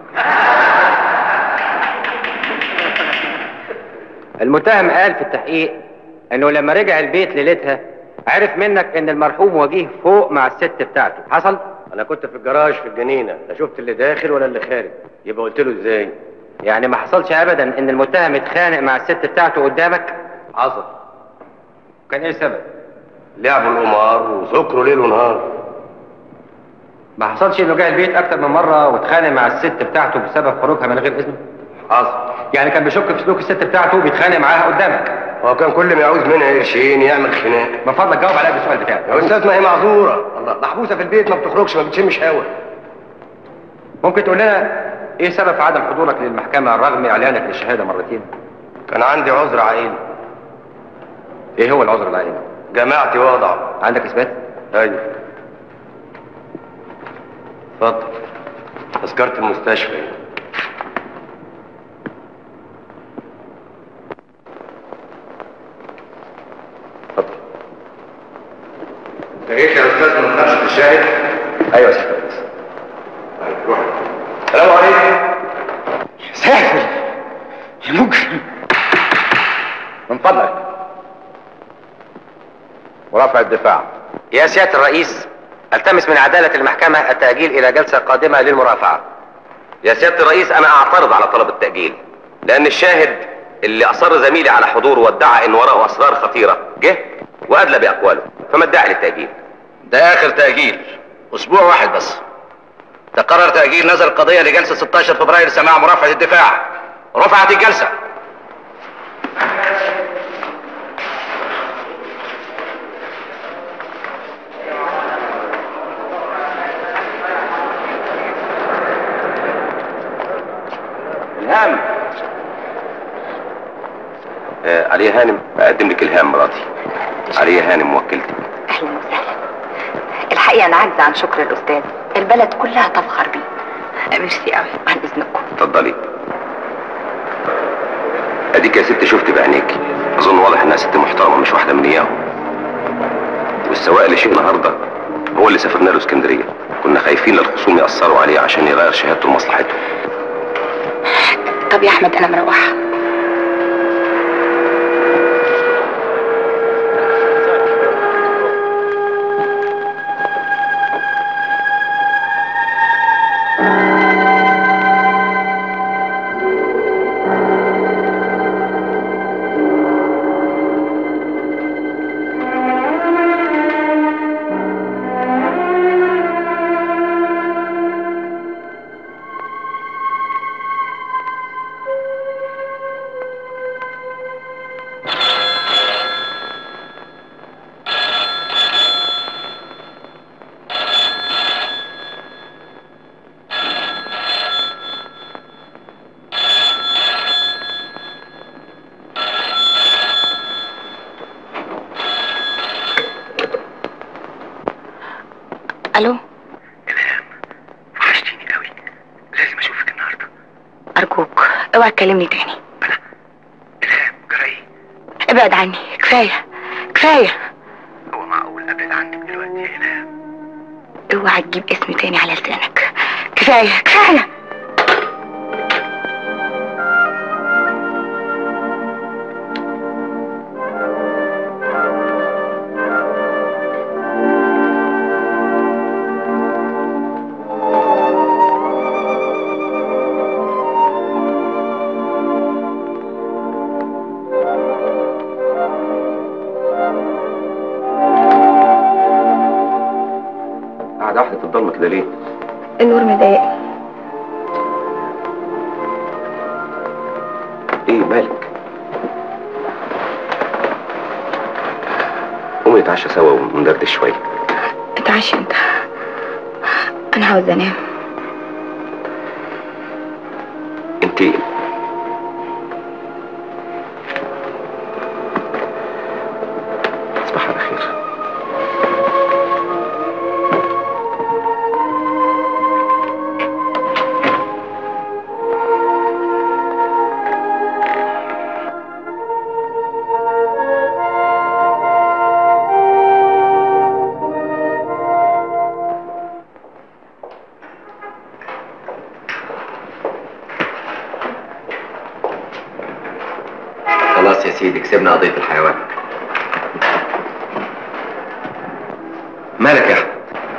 المتهم قال في التحقيق انه لما رجع البيت ليلتها عرف منك ان المرحوم وجيه فوق مع الست بتاعته حصل انا كنت في الجراج في الجنينه لا شفت اللي داخل ولا اللي خارج يبقى قلت له ازاي يعني ما حصلش ابدا ان المتهم اتخانق مع الست بتاعته قدامك حصل كان ايه السبب لعبوا القمار وسكروا ليل ونهار ما حصلش انه جه البيت اكتر من مره واتخانق مع الست بتاعته بسبب خروجها من غير اذنه حصل يعني كان بيشك في سلوك الست بتاعته وبيتخانق معاها قدامك هو كان كل ما يعوز منها قرشين يعمل خناق من فضلك جاوب عليا بالسؤال بتاعي يا استاذ ما هي معذوره الله محبوسه في البيت ما بتخرجش ما بتشمش هوا ممكن تقول لنا ايه سبب في عدم حضورك للمحكمه رغم اعلانك للشهاده مرتين كان عندي عذر عائلي ايه هو العذر العائلي جماعتي وضعه عندك اثبات ايوه اتفضل تذكره المستشفى انت ايه بس ما نخافش الشاهد ايوه يا سيدي طيب روح السلام عليكم سافر يا مجرم من فضلك مرافع الدفاع يا سيادة الرئيس التمس من عدالة المحكمة التأجيل إلى جلسة قادمة للمرافعة يا سيادة الرئيس أنا أعترض على طلب التأجيل لأن الشاهد اللي أصر زميلي على حضوره وادعى إن وراءه أسرار خطيرة جه وأدلى بأقواله فما الداعي للتأجيل ده اخر تأجيل اسبوع واحد بس تقرر تأجيل نزل القضية لجلسة 16 فبراير لسماع مرافعة الدفاع رفعت الجلسة الهام آه علي هانم اقدم لك الهام مراتي علي هانم موكلتي اهلا وسهلا الحقيقه انا عاجزه عن شكر الاستاذ البلد كلها تفخر بيه ميرسي قوي عن اذنكم اتفضلي اديك يا ست شفت بعينيك اظن واضح انها ست محترمه مش واحده من اياهم والسواق اللي شيء النهارده هو اللي سافرنا له اسكندريه كنا خايفين للخصوم ياثروا عليه عشان يغير شهادته لمصلحته طب يا احمد انا مروحه الو وحشتيني قوي لازم اشوفك النهارده ارجوك اوعى تكلمني تاني جراي ابعد عني كفايه كفايه هو معقول ابعد عنك دلوقتي يا الهام اوعى تجيب اسم تاني على لسانك كفايه كفايه قاعده واحده في الضلمه كده ليه النور مضايقني ايه مالك قومي نتعشى سوا وندردش شويه اتعشى انت انا عاوزه انام انت تصبح على خير خلاص يا سيدي كسبنا قضية الحيوان مالك يا احمد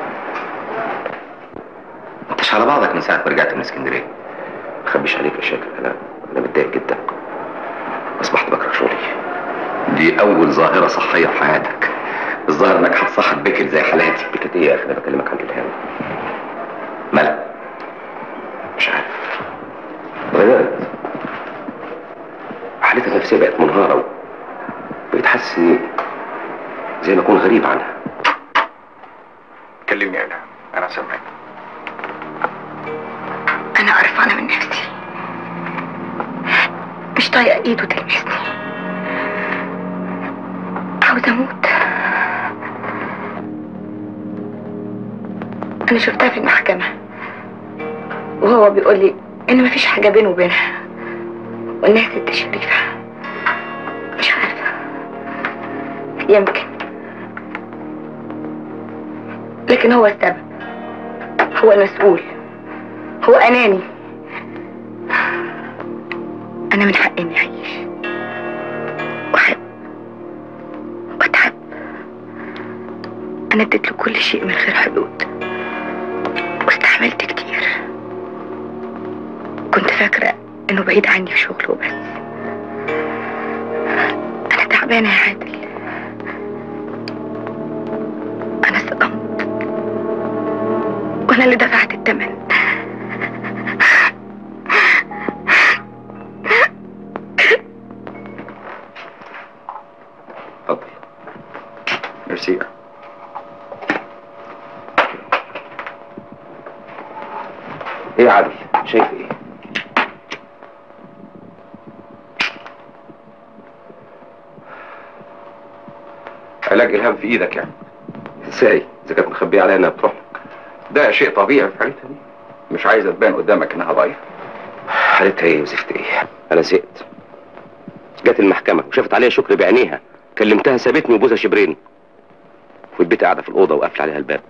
انتش على بعضك من ساعة ما رجعت من اسكندرية ما اخبيش عليك يا شاكر انا انا متضايق جدا اصبحت بكره شغلي دي اول ظاهرة صحية في حياتك الظاهر انك هتصاحب بكر زي حالاتي بكت ايه يا اخي انا بكلمك عن الالهام مالك مش عارف اتغيرت حالتها النفسية بقت منهارة بقيت حاسس اني زي ما اكون غريب عنها كلمني يا الهام انا سامعك انا قرفانه من نفسي مش طايقه ايده تلمسني عاوزه اموت انا شفتها في المحكمه وهو بيقول لي ان مفيش حاجه بينه وبينها وانها ست شريفه مش عارفه يمكن لكن هو السبب هو المسؤول هو اناني انا من حقي اني اعيش واحب واتعب انا اديت له كل شيء من غير حدود واستحملت كتير كنت فاكرة انه بعيد عني في شغله وبس انا تعبانة يا عادل انا صدمت وانا اللي دفعت الثمن اتفضل ميرسي ايه يا عادل شايف ايه علاج الهام في ايدك يعني ازاي اذا كانت مخبيه عليا انها بتروح لك ده شيء طبيعي في حالتها دي مش عايزه تبان قدامك انها ضعيفه حالتها ايه وزفت ايه انا زهقت جت المحكمه وشافت عليا شكر بعينيها كلمتها سابتني وبوسها شبرين والبيت قاعده في الاوضه وقافله عليها الباب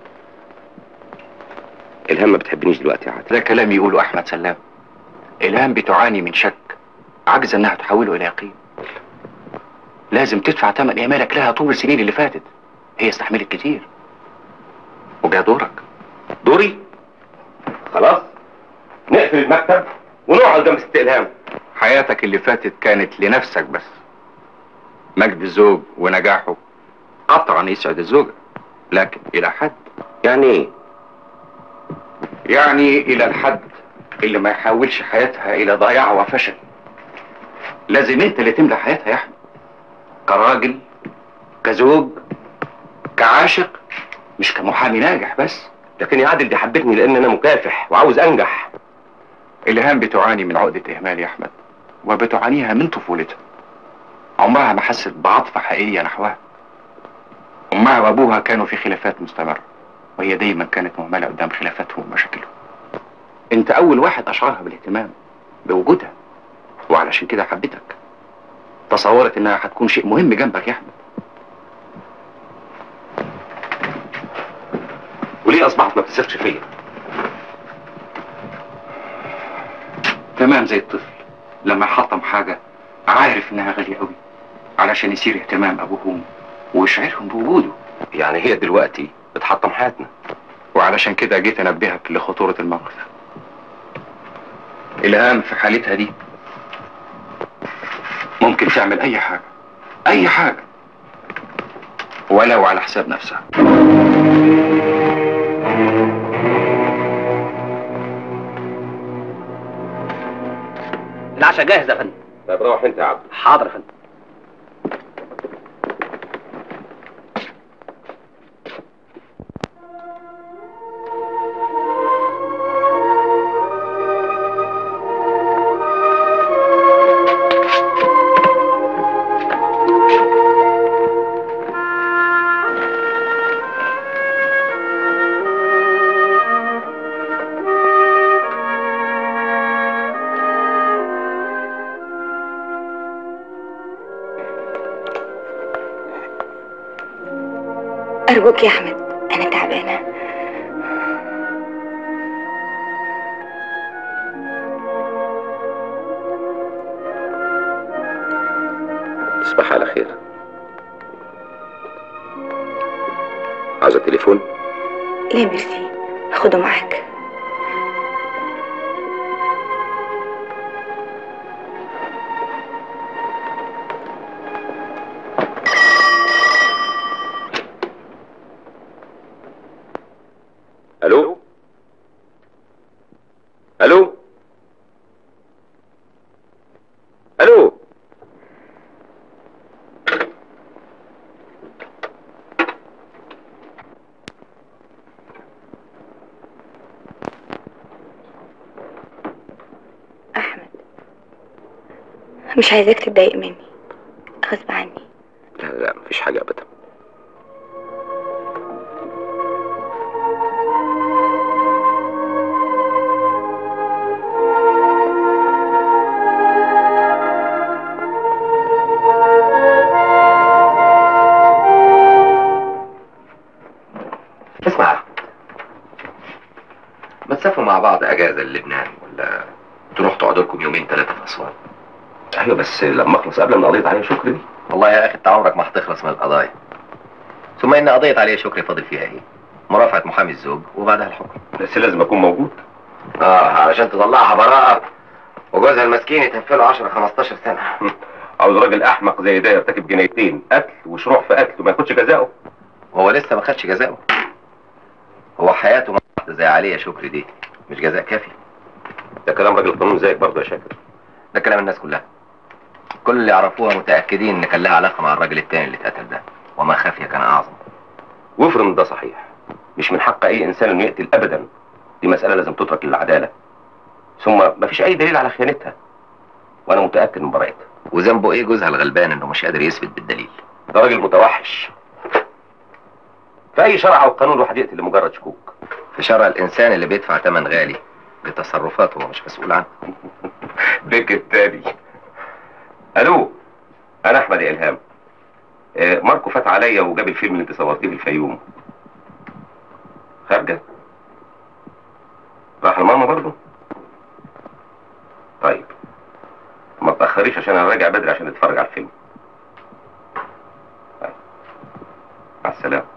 الهام ما بتحبنيش دلوقتي يا عادل ده كلام يقوله احمد سلام الهام بتعاني من شك عجز انها تحوله الى يقين لازم تدفع ثمن اهمالك لها طول السنين اللي فاتت هي استحملت كتير وجاء دورك دوري خلاص نقفل المكتب ونقعد جنب ست الهام حياتك اللي فاتت كانت لنفسك بس مجد الزوج ونجاحه قطعا يسعد الزوجة لكن إلى حد يعني ايه؟ يعني إلى الحد اللي ما يحولش حياتها إلى ضياع وفشل لازم أنت اللي تملى حياتها يا أحمد كراجل كزوج كعاشق مش كمحامي ناجح بس لكن يا عادل دي حبتني لان انا مكافح وعاوز انجح الهام بتعاني من عقدة إهمال يا أحمد وبتعانيها من طفولتها عمرها ما حست بعاطفة حقيقية نحوها أمها وأبوها كانوا في خلافات مستمرة وهي دايما كانت مهملة قدام خلافاتهم ومشاكلهم أنت أول واحد أشعرها بالاهتمام بوجودها وعلشان كده حبتك تصورت إنها هتكون شيء مهم جنبك يا أحمد وليه اصبحت ما بتثقش فيا تمام زي الطفل لما يحطم حاجة عارف إنها غالية قوي علشان يثير اهتمام أبوهم ويشعرهم بوجوده يعني هي دلوقتي بتحطم حياتنا وعلشان كده جيت انبهك لخطورة الموقف الهام في حالتها دي ممكن تعمل اي حاجة اي حاجة ولو على حساب نفسها العشاء جاهز يا فندم طيب روح انت يا عبد حاضر يا فندم ارجوك يا احمد انا تعبانة تصبح على خير عاوزة تليفون ليه ميرسي خده معاك الو الو الو مش عايزاك تتضايق مني غصب عني لا لا مفيش حاجة أبدا اسمع يا أحمد. ما تسافروا مع بعض اجازه للبنان ولا تروح تقعدوا لكم يومين ثلاثه في اسوان ايوه بس لما اخلص قبل ما قضيت عليه شكري دي والله يا اخي انت عمرك ما هتخلص من القضايا ثم ان قضيه عليه شكري فاضل فيها ايه مرافعه محامي الزوج وبعدها الحكم بس لازم اكون موجود اه علشان تطلعها براءه وجوزها المسكين يتهفله 10 15 سنه عاوز راجل احمق زي ده يرتكب جنايتين قتل وشروع في قتل وما ياخدش جزاؤه وهو لسه ما خدش جزاؤه هو حياته ما واحدة زي علي يا شكري دي مش جزاء كافي ده كلام راجل قانون زيك برضه يا شاكر ده كلام الناس كلها كل اللي يعرفوها متاكدين ان كان لها علاقه مع الراجل التاني اللي اتقتل ده وما خفي كان اعظم وافرض ان ده صحيح مش من حق اي انسان انه يقتل ابدا دي مساله لازم تترك للعداله ثم ما فيش اي دليل على خيانتها وانا متاكد من براءتها وذنبه ايه جوزها الغلبان انه مش قادر يثبت بالدليل ده راجل متوحش في اي شرع او قانون الواحد يقتل لمجرد شكوك في شرع الانسان اللي بيدفع ثمن غالي لتصرفاته هو مش مسؤول عنه بك التاني الو انا احمد يا الهام آه، ماركو فات عليا وجاب الفيلم اللي انت صورتيه في الفيوم خارجه راح لماما برضه طيب ما تاخريش عشان انا راجع بدري عشان نتفرج على الفيلم طيب. مع السلامه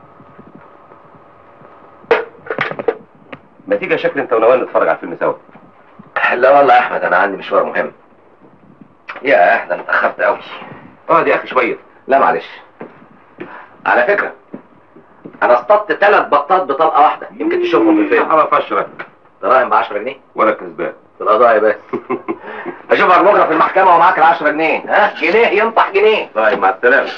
ما تيجي يا شكل انت ونوال نتفرج على الفيلم سوا لا والله يا احمد انا عندي مشوار مهم يا احمد انا اتاخرت قوي اقعد يا اخي شويه لا معلش على فكره انا اصطدت ثلاث بطات بطلقه واحده يمكن تشوفهم في الفيلم اعرف اشرب دراهم ب 10 جنيه ولا كسبان في القضايا بس اشوفك بكره في المحكمه ومعاك ال 10 جنيه ها جنيه ينطح جنيه طيب مع السلامه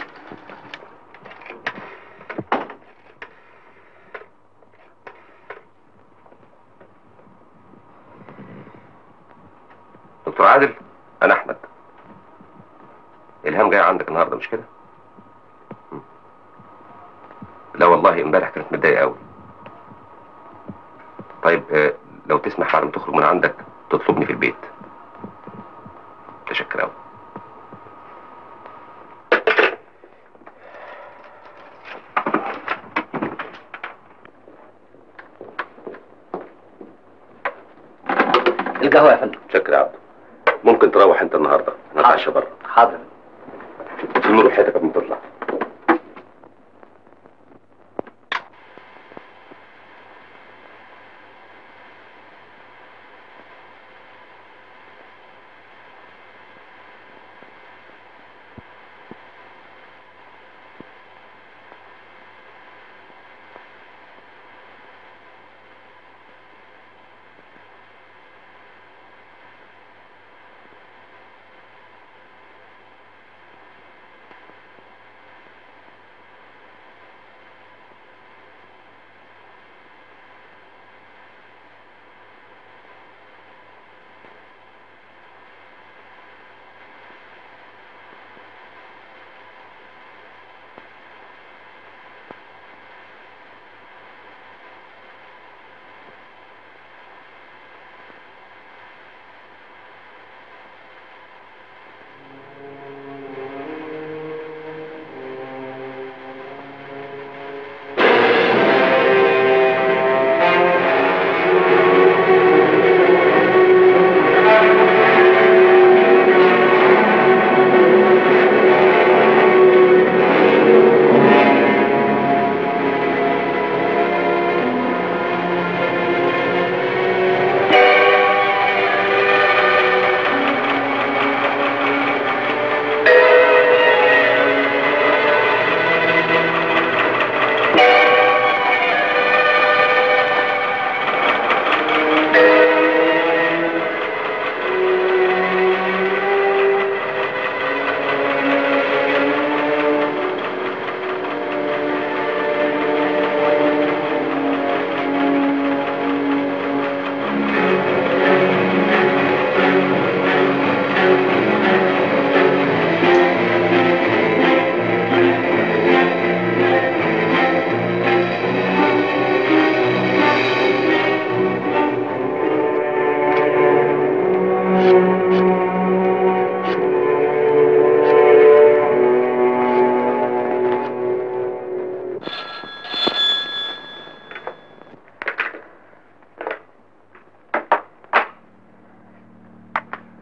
دكتور عادل انا احمد الهام جاي عندك النهارده مش كده م. لا والله امبارح كانت متضايقه قوي طيب آه، لو تسمح بعد ما تخرج من عندك تطلبني في البيت متشكر قوي القهوه يا فندم متشكر يا عبد ممكن تروح انت النهارده نتعشى بره حاضر في نور حياتك قبل ما تطلع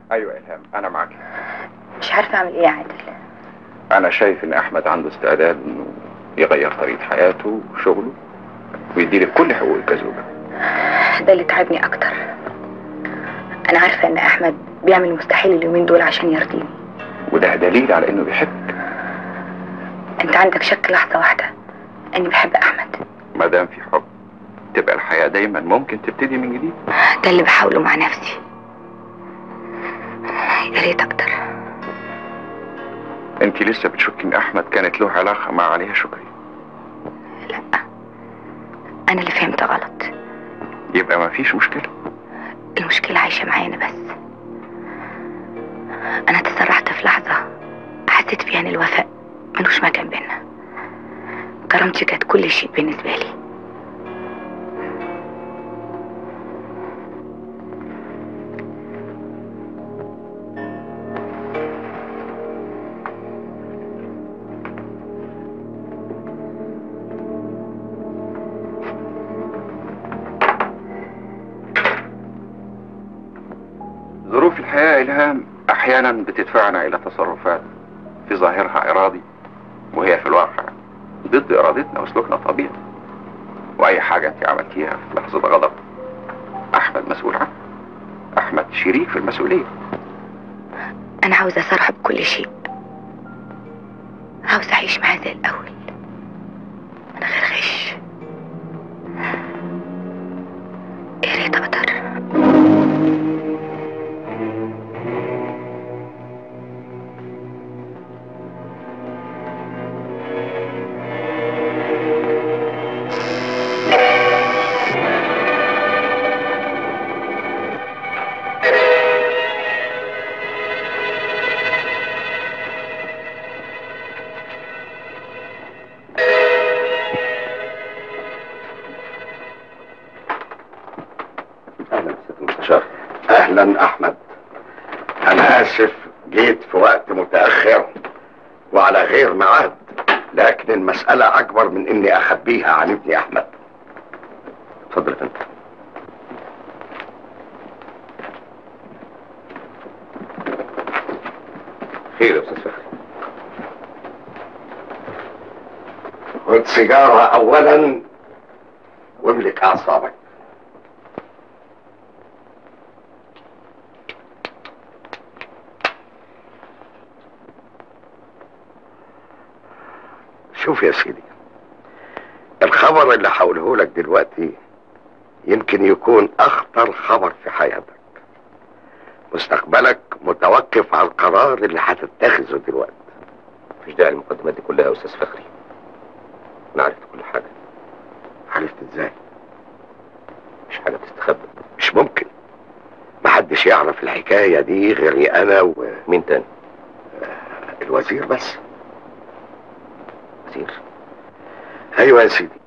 ايوه الهام انا معاك مش عارفه اعمل ايه يا عادل انا شايف ان احمد عنده استعداد انه يغير طريقه حياته وشغله ويديلك كل حقوقك كزوجه ده اللي تعبني اكتر انا عارفه ان احمد بيعمل مستحيل اليومين دول عشان يرضيني وده دليل على انه بيحبك انت عندك شك لحظه واحده اني بحب احمد ما دام في حب تبقى الحياه دايما ممكن تبتدي من جديد ده اللي بحاوله مع نفسي يا ريت اكتر انت لسه بتشكي ان احمد كانت له علاقه مع عليها شكري انا اللي فهمت غلط يبقى ما فيش مشكله المشكله عايشه معايا انا بس انا تسرعت في لحظه حسيت فيها ان الوفاء ملوش مكان بينا كرامتي كانت كل شيء بالنسبه لي ظروف الحياه الهام احيانا بتدفعنا الى تصرفات في ظاهرها ارادي وهي في الواقع ضد ارادتنا وسلوكنا الطبيعي واي حاجه انت عملتيها في لحظه غضب احمد مسؤول عنها احمد شريك في المسؤوليه انا عاوزه اصارحه بكل شيء عاوزه اعيش معاه زي الاول من غير غش يا ريت اقدر اهلا سياده المستشار اهلا احمد انا اسف جيت في وقت متاخر وعلى غير ميعاد لكن المساله اكبر من اني اخبيها عن ابني احمد اتفضل يا فندم خير يا استاذ فخري خد سيجاره اولا واملك اعصابك شوف يا سيدي الخبر اللي هقوله لك دلوقتي يمكن يكون اخطر خبر في حياتك مستقبلك متوقف على القرار اللي هتتخذه دلوقتي مفيش داعي للمقدمات دي كلها يا استاذ فخري انا عرفت كل حاجه عرفت ازاي مش حاجه تستخبى مش ممكن محدش يعرف الحكاية دي غيري انا و مين تاني الوزير بس وزير ايوه يا سيدي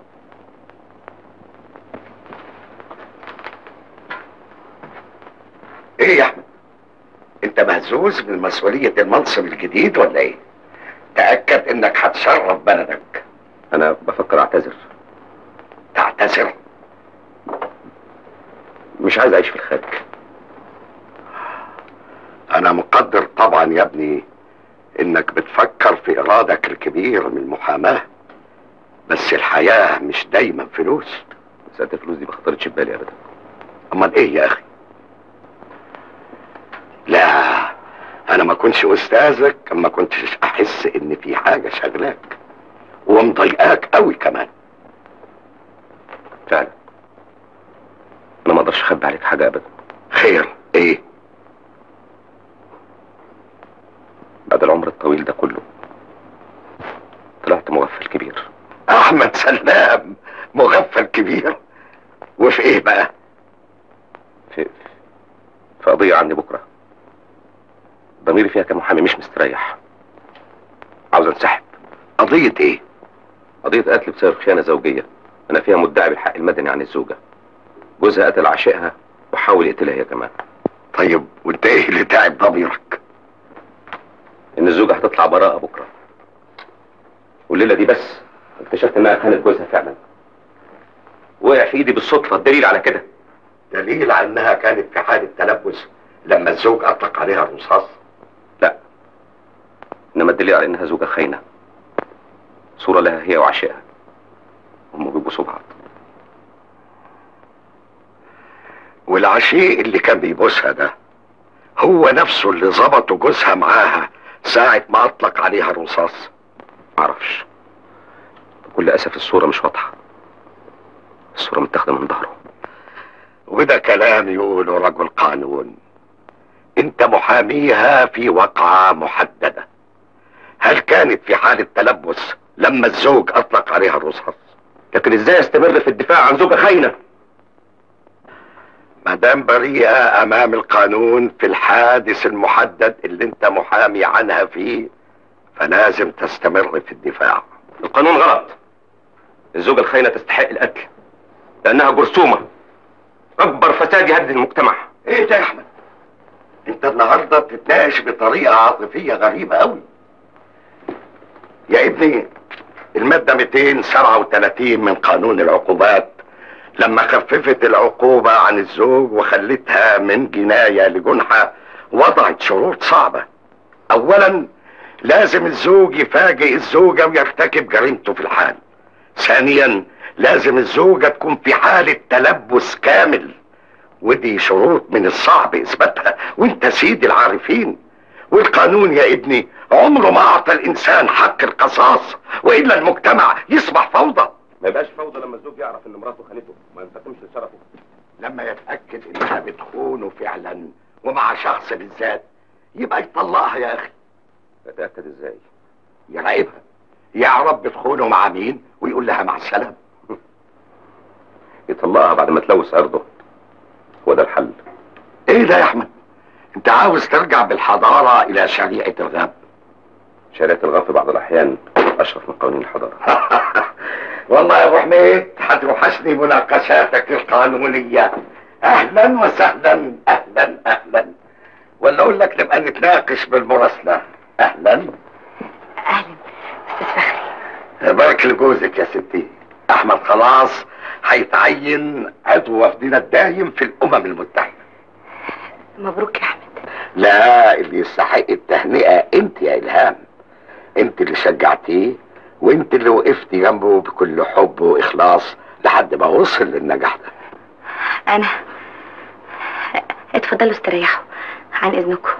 ايه يا احمد انت مهزوز من مسؤولية المنصب الجديد ولا ايه تأكد انك هتشرف بلدك انا بفكر اعتذر تعتذر مش عايز اعيش في الخارج انا مقدر طبعا يا ابني انك بتفكر في ارادك الكبير من المحاماة بس الحياة مش دايما فلوس مسألة الفلوس دي ما خطرتش في بالي ابدا امال ايه يا اخي لا انا ما كنتش استاذك ما كنتش احس ان في حاجة شغلاك ومضايقاك قوي كمان فعلا انا ما اقدرش اخبي عليك حاجه ابدا خير ايه بعد العمر الطويل ده كله طلعت مغفل كبير احمد سلام مغفل كبير وفي ايه بقى في في قضيه عندي بكره ضميري فيها كمحامي مش مستريح عاوز انسحب قضية ايه قضية قتل بسبب خيانة زوجية أنا فيها مدعي بالحق المدني عن الزوجة جوزها قتل عشيقها وحاول يقتلها هي كمان طيب وانت ايه اللي تعب ضميرك إن الزوجة هتطلع براءة بكرة والليلة دي بس اكتشفت إنها خانت جوزها فعلا وقع في إيدي بالصدفة الدليل على كده دليل على انها كانت في حالة تلبس لما الزوج اطلق عليها الرصاص لا انما الدليل على انها زوجة خاينة صورة لها هي وعشائها هم بيبوسوا بعض والعشيق اللي كان بيبوسها ده هو نفسه اللي ظبطه جوزها معاها ساعة ما اطلق عليها الرصاص معرفش بكل اسف الصورة مش واضحة الصورة متاخدة من ظهره وده كلام يقوله رجل قانون انت محاميها في وقعة محددة هل كانت في حالة تلبس لما الزوج اطلق عليها الرصاص لكن ازاي استمر في الدفاع عن زوجة خاينة مدام بريئة امام القانون في الحادث المحدد اللي انت محامي عنها فيه فلازم تستمر في الدفاع القانون غلط الزوجة الخاينة تستحق القتل لانها جرثومة اكبر فساد يهدد المجتمع ايه ده يا احمد انت النهارده بتتناقش بطريقه عاطفيه غريبه قوي يا ابني الماده 237 من قانون العقوبات لما خففت العقوبه عن الزوج وخلتها من جنايه لجنحه وضعت شروط صعبه اولا لازم الزوج يفاجئ الزوجه ويرتكب جريمته في الحال ثانيا لازم الزوجه تكون في حاله تلبس كامل ودي شروط من الصعب اثباتها وانت سيد العارفين والقانون يا ابني عمره ما اعطى الانسان حق القصاص والا المجتمع يصبح فوضى ما يبقاش فوضى لما الزوج يعرف ان مراته خانته ما ينفتمش لشرفه لما يتاكد انها بتخونه فعلا ومع شخص بالذات يبقى يطلقها يا اخي يتاكد ازاي يراقبها يعرف بتخونه مع مين ويقول لها مع السلامه يطلقها بعد ما تلوث عرضه هو ده الحل ايه ده يا احمد انت عاوز ترجع بالحضاره الى شريعه الغاب شريعة الغاب في بعض الاحيان اشرف من قوانين الحضارة والله يا ابو حميد هتوحشني مناقشاتك القانونيه اهلا وسهلا اهلا اهلا ولا اقول لك نبقى نتناقش بالمراسله اهلا اهلا بارك لجوزك يا ستي احمد خلاص هيتعين عضو وفدنا الدايم في الامم المتحده مبروك يا احمد لا اللي يستحق التهنئه انت يا الهام انت اللي شجعتيه وانت اللي وقفتي جنبه بكل حب واخلاص لحد ما وصل للنجاح ده انا اتفضلوا استريحوا عن اذنكم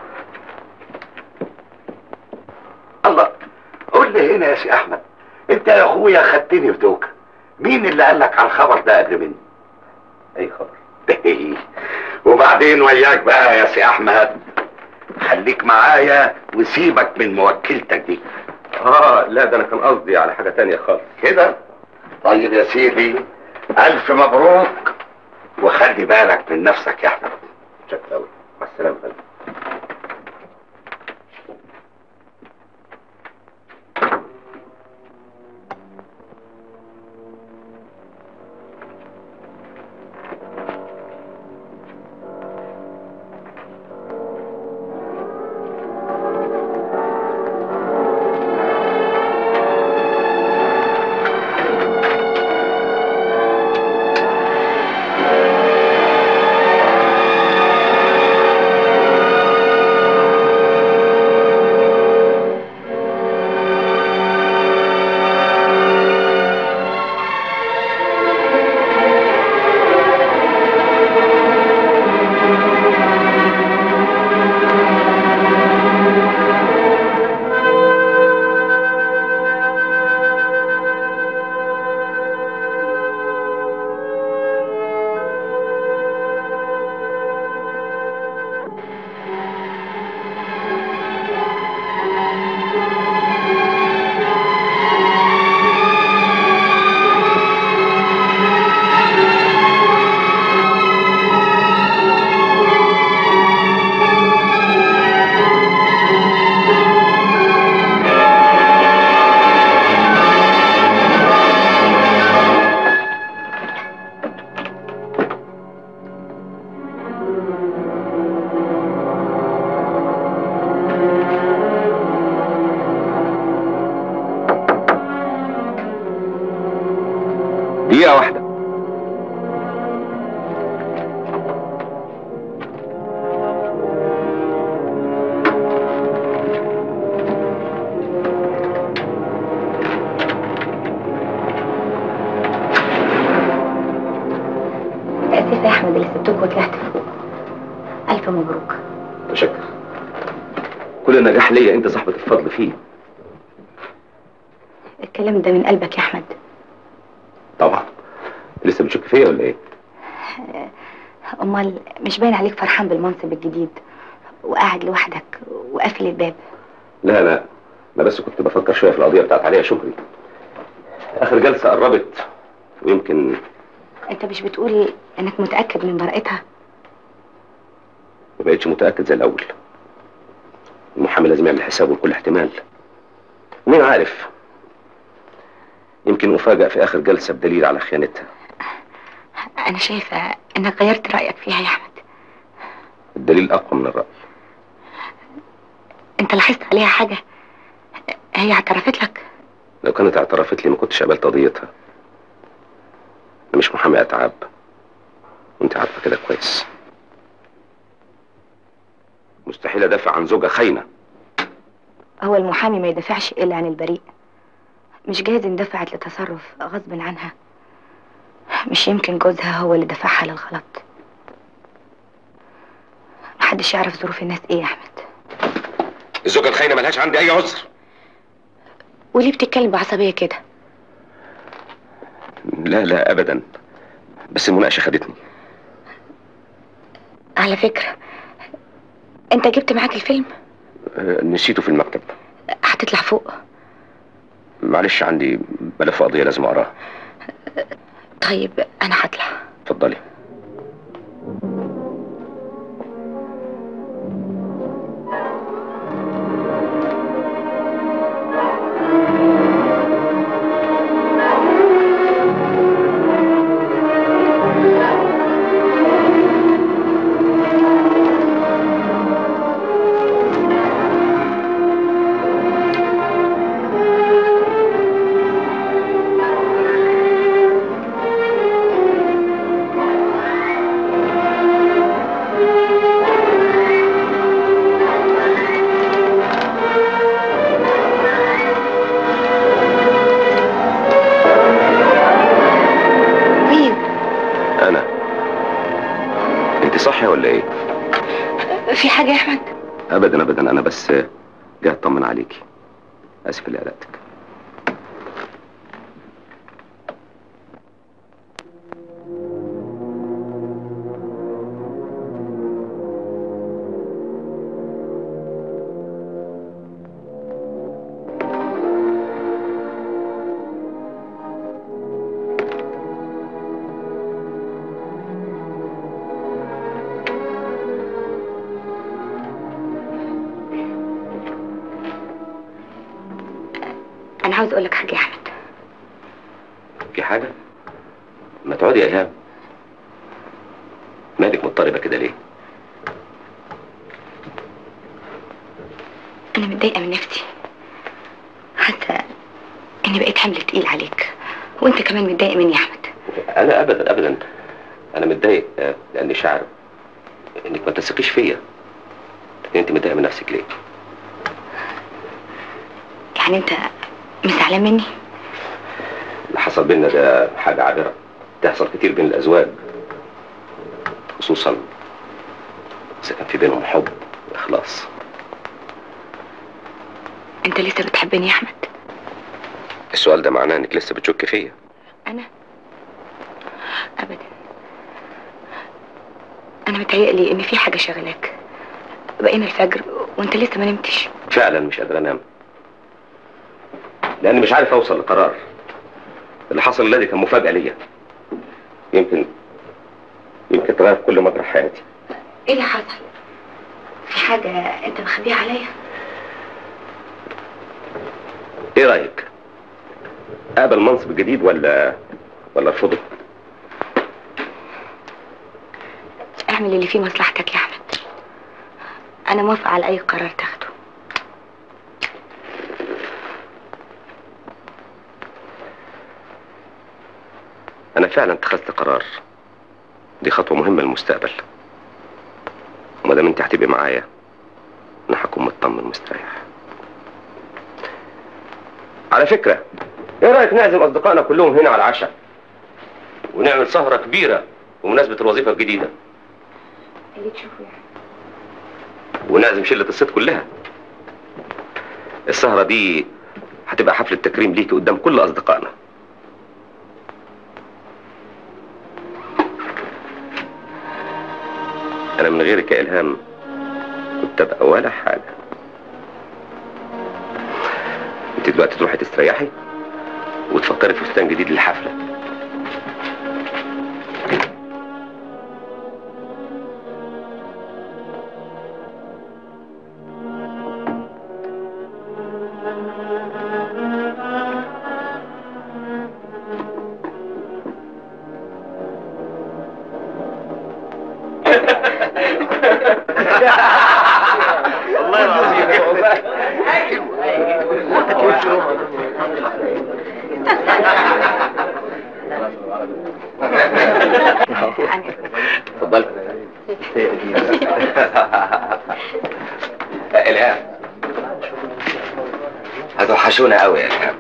الله قول لي هنا يا سي احمد انت يا اخويا خدتني في دوكه مين اللي قال لك على الخبر ده قبل مني اي خبر وبعدين وياك بقى يا سي احمد خليك معايا وسيبك من موكلتك دي اه لا ده انا كان قصدي على حاجة تانية خالص كده طيب يا سيدي الف مبروك وخلي بالك من نفسك يا احمد شكرا قوي مع السلامة يا فندم. متأسفة يا أحمد اللي سبتوك وطلعت فوق ألف مبروك متشكر كل النجاح ليا انت صاحبة الفضل فيه الكلام ده من قلبك يا أحمد طبعا لسه بتشك فيا ولا ايه أمال مش باين عليك فرحان بالمنصب الجديد وقاعد لوحدك وقافل الباب لا لا انا بس كنت بفكر شويه في القضيه بتاعت عليا شكري اخر جلسه قربت ويمكن أنت مش بتقول إنك متأكد من براءتها ما بقتش متاكد زي الاول المحامي لازم يعمل حسابه لكل احتمال مين عارف يمكن افاجئ في اخر جلسه بدليل على خيانتها أنا شايفة إنك غيرت رأيك فيها يا أحمد الدليل اقوى من الراي أنت لاحظت عليها حاجة هي اعترفت لك لو كانت اعترفت لي ما كنتش قبلت قضيتها انا مش محامي اتعاب وانت عارفه كده كويس مستحيل ادافع عن زوجة خاينة هو المحامي ما يدافعش إلا عن البريء مش جايز اندفعت لتصرف غصب عنها مش يمكن جوزها هو اللي دفعها للغلط محدش يعرف ظروف الناس ايه يا احمد الزوجة الخاينة ملهاش عندي اي عذر وليه بتتكلم بعصبية كده لا لا ابدا بس المناقشة خدتني على فكرة انت جبت معاك الفيلم أه، نسيته في المكتب هتطلع فوق معلش عندي ملف قضية لازم اقراها طيب انا هطلع اتفضلي مين انا انت صاحية ولا ايه في حاجة يا احمد ابدا ابدا انا بس جاي اطمن عليكي اسف اللي قلقتك انا عاوز اقول لك حاجة يا احمد في حاجة ما تقعدي يا ايهاب مالك مضطربة كده ليه انا متضايقة من نفسي حاسة اني بقيت حمل تقيل عليك وانت كمان متضايق مني يا احمد انا ابدا ابدا انا متضايق آه، لاني شاعر انك ما تثقيش فيا لكن انت متضايقه من نفسك ليه يعني انت مش زعلان مني اللي حصل بينا ده حاجه عابره تحصل كتير بين الازواج خصوصا اذا كان في بينهم حب واخلاص انت لسه بتحبني يا احمد السؤال ده معناه انك لسه بتشك فيا انا ابدا انا متهيألي ان في حاجة شغلاك بقينا الفجر وانت لسه ما نمتش فعلا مش قادر انام لاني مش عارف اوصل لقرار اللي حصل الذي كان مفاجاه ليا يمكن يمكن تغير كل مجرى حياتي ايه اللي حصل في حاجة انت مخبيها عليا ايه رايك اقبل منصب جديد ولا ولا ارفضه اعمل اللي فيه مصلحتك يا احمد انا موافقة على اي قرار تاخده انا فعلا اتخذت قرار دي خطوه مهمه للمستقبل وما دام انت هتبقي معايا انا هكون مطمن مستريح على فكره ايه رايك نعزم اصدقائنا كلهم هنا على العشاء ونعمل سهره كبيره بمناسبة الوظيفة الجديدة اللي تشوفه يعني ونعزم شلة الصيد كلها السهرة دي هتبقى حفلة تكريم ليكي قدام كل أصدقائنا أنا من غيرك يا إلهام كنت أبقى ولا حاجة أنت دلوقتي تروحي تستريحي وتفكري في فستان جديد للحفلة والله العظيم اتفضل إلهام هتوحشونا قوي يا إلهام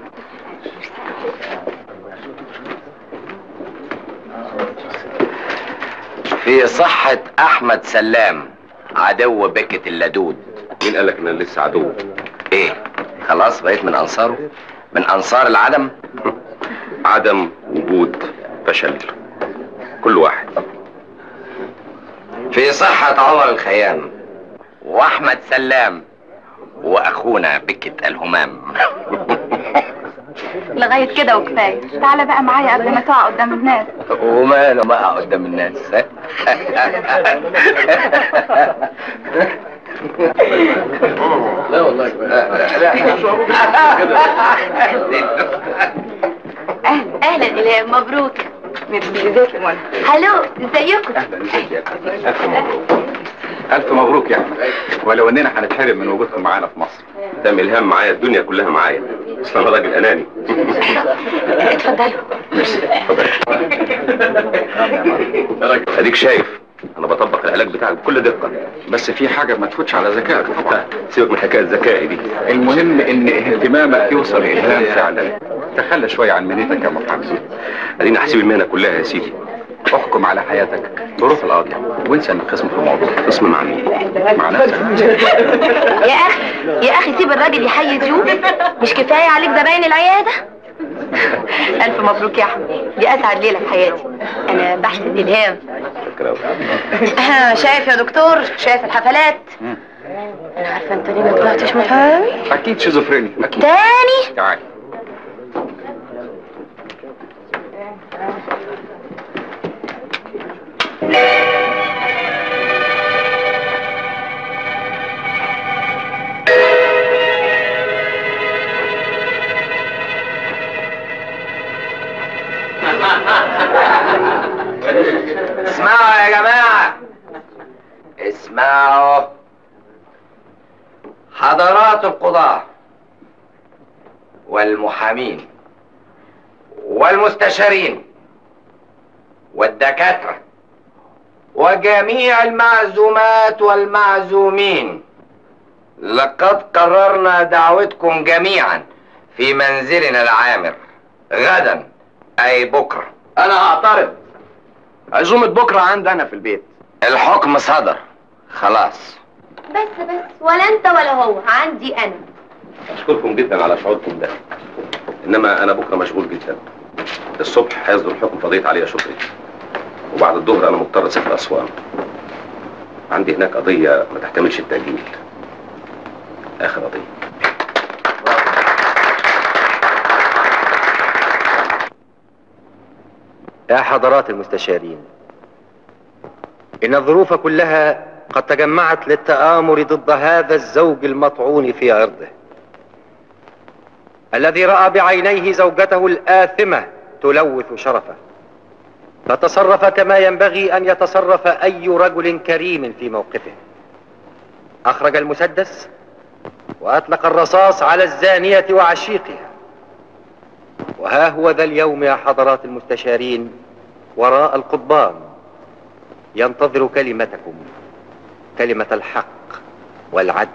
في صحة أحمد سلام عدو بكة اللدود مين قالك إن أنا لسه عدو؟ إيه؟ خلاص بقيت من أنصاره؟ من أنصار العدم؟ عدم وجود فشل كل واحد في صحة عمر الخيام وأحمد سلام وأخونا بكة الهمام لغاية كده وكفاية تعالى بقى معايا قبل ما تقع قدام الناس وماله بقى قدام الناس لا والله اهلا اهلا الهام مبروك ازيك يا منى هلو ازيكم ألف مبروك ألف مبروك يا أحمد ولو إننا هنتحرم من وجودكم معانا في مصر دام إلهام معايا الدنيا كلها معايا بس أنا راجل أناني اتفضلوا أديك شايف أنا بطبق العلاج بتاعك بكل دقة بس في حاجة ما تفوتش على ذكائك طبعا سيبك من حكاية ذكائي دي المهم إن اهتمامك يوصل لإلهام فعلا تخلى شوية عن مهنتك يا محمد أدينا هسيب المهنة كلها يا سيدي احكم على حياتك ظروف القاضية وانسى انك خصم في الموضوع خصم مع مين؟ مع نفسك يا اخي يا اخي سيب الراجل يحيي ضيوف مش كفايه عليك زباين العياده الف مبروك يا احمد دي اسعد ليله في حياتي انا بحسد الهام شايف يا دكتور شايف الحفلات انا عارفه انت ليه ما طلعتش محامي أكيد شيزوفريني أكيد تاني تعال اسمعوا يا جماعة اسمعوا حضرات القضاة والمحامين والمستشارين والدكاترة وجميع المعزومات والمعزومين لقد قررنا دعوتكم جميعا في منزلنا العامر غدا أي بكرة انا اعترض عزومة بكرة عندي انا في البيت الحكم صدر خلاص بس بس ولا انت ولا هو عندي انا أشكركم جدا على شعوركم ده إنما أنا بكرة مشغول جدا الصبح هيصدر الحكم في قضية عليا شكري وبعد الظهر أنا مضطر أسافر أسوان عندي هناك قضية ما تحتملش التأجيل آخر قضية يا حضرات المستشارين إن الظروف كلها قد تجمعت للتآمر ضد هذا الزوج المطعون في عرضه الذي رأى بعينيه زوجته الآثمة تلوث شرفه فتصرف كما ينبغي أن يتصرف أي رجل كريم في موقفه أخرج المسدس وأطلق الرصاص على الزانية وعشيقها وها هو ذا اليوم يا حضرات المستشارين وراء القضبان ينتظر كلمتكم كلمة الحق والعدل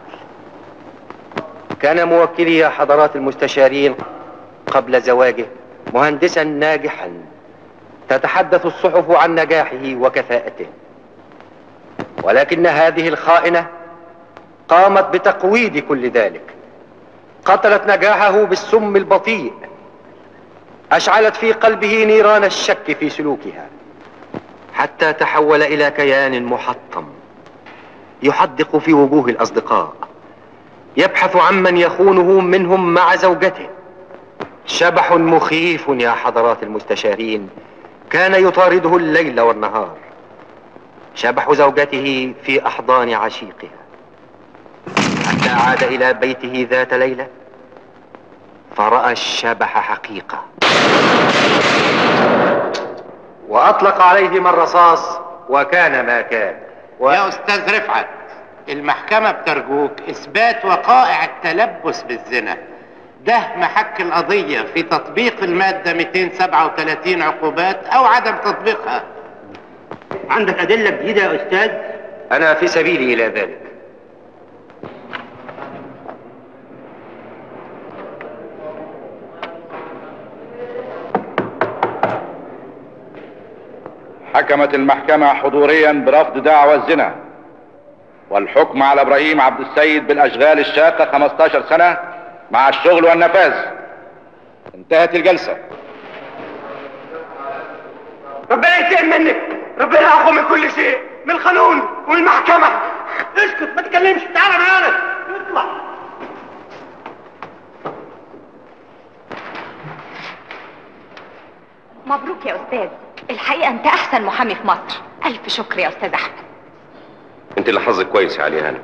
كان موكلي يا حضرات المستشارين قبل زواجه مهندسا ناجحا تتحدث الصحف عن نجاحه وكفاءته ولكن هذه الخائنة قامت بتقويض كل ذلك قتلت نجاحه بالسم البطيء أشعلت في قلبه نيران الشك في سلوكها حتى تحول إلى كيان محطم يحدق في وجوه الأصدقاء يبحث عمن يخونه منهم مع زوجته شبح مخيف يا حضرات المستشارين كان يطارده الليل والنهار شبح زوجته في أحضان عشيقها حتى عاد إلى بيته ذات ليلة فرأى الشبح حقيقة وأطلق عليهم الرصاص وكان ما كان يا استاذ رفعت المحكمة بترجوك اثبات وقائع التلبس بالزنا ده محك القضية في تطبيق المادة 237 عقوبات او عدم تطبيقها عندك أدلة جديدة يا أستاذ؟ أنا في سبيلي إلى ذلك حكمت المحكمة حضوريا برفض دعوى الزنا والحكم على ابراهيم عبد السيد بالاشغال الشاقة 15 سنة مع الشغل والنفاذ انتهت الجلسة ربنا ينتقم منك ربنا اقوى من كل شيء من القانون ومن المحكمة اسكت ما تتكلمش تعالى معانا اطلع مبروك يا استاذ الحقيقه انت احسن محامي في مصر الف شكر يا استاذ احمد انت اللي حظك كويس يا علي هانم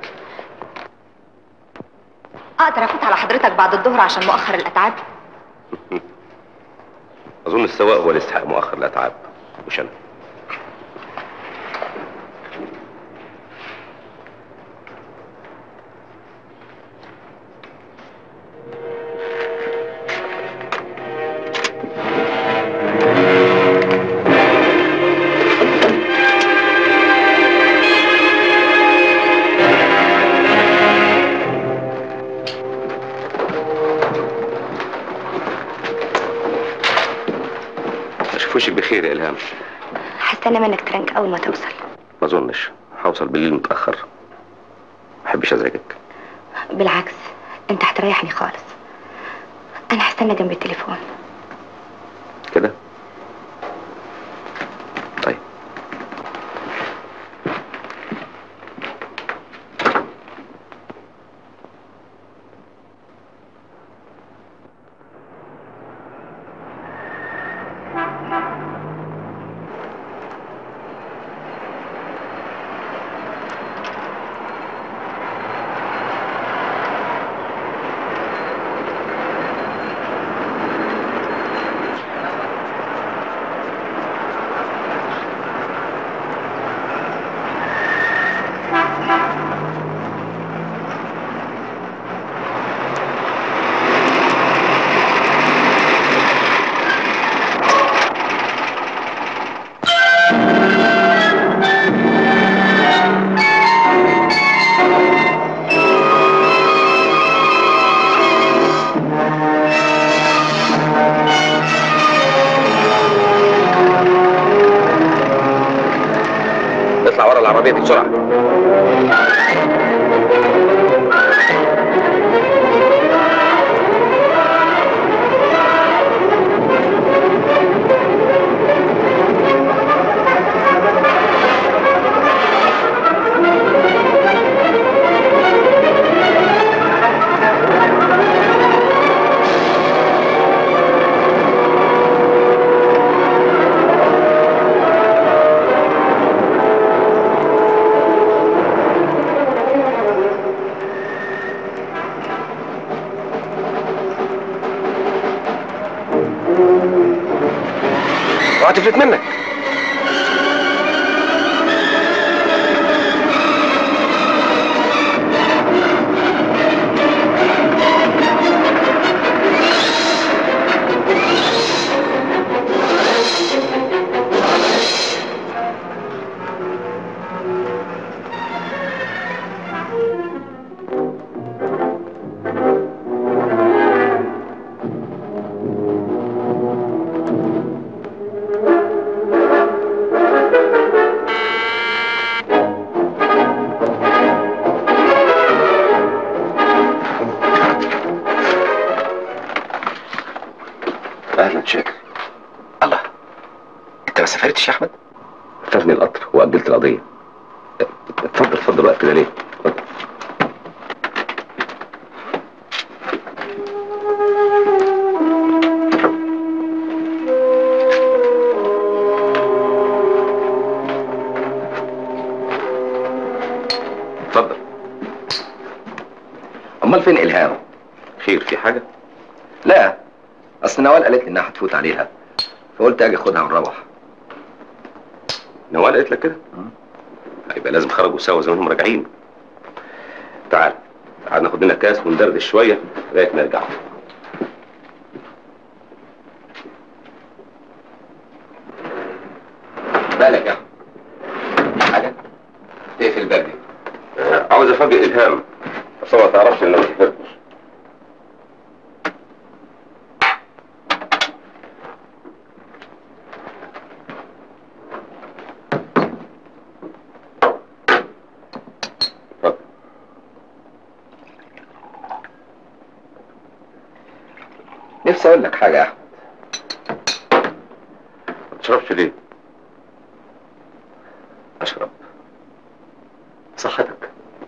اقدر افوت على حضرتك بعد الظهر عشان مؤخر الاتعاب اظن السواق هو اللي يستحق مؤخر الاتعاب مش انا اشوف وشك بخير يا الهام هستنى منك ترنك اول ما توصل ما اظنش هوصل بالليل متاخر ما احبش ازعجك بالعكس انت هتريحني خالص انا هستنى جنب التليفون كده طيب اطلع ورا العربيه دي بسرعه سافرتش يا احمد فاتني القطر واجلت القضيه اتفضل اتفضل وقت كده ليه اتفضل اتفضل امال فين الهام خير في حاجه لا اصل نوال قالت لي انها هتفوت عليها فقلت اجي اخدها ونروح نوال قالت لك كده يبقى لازم خرجوا سوا زي ما هم راجعين تعال تعال ناخد لنا كاس وندردش شويه لغايه ما يرجعوا بالك يا احمد حاجه تقفل الباب دي عاوز افاجئ الهام بس هو ما تعرفش ان انا ما سافرتش نفسي اقول لك حاجه يا احمد ما تشربش ليه؟ اشرب صحتك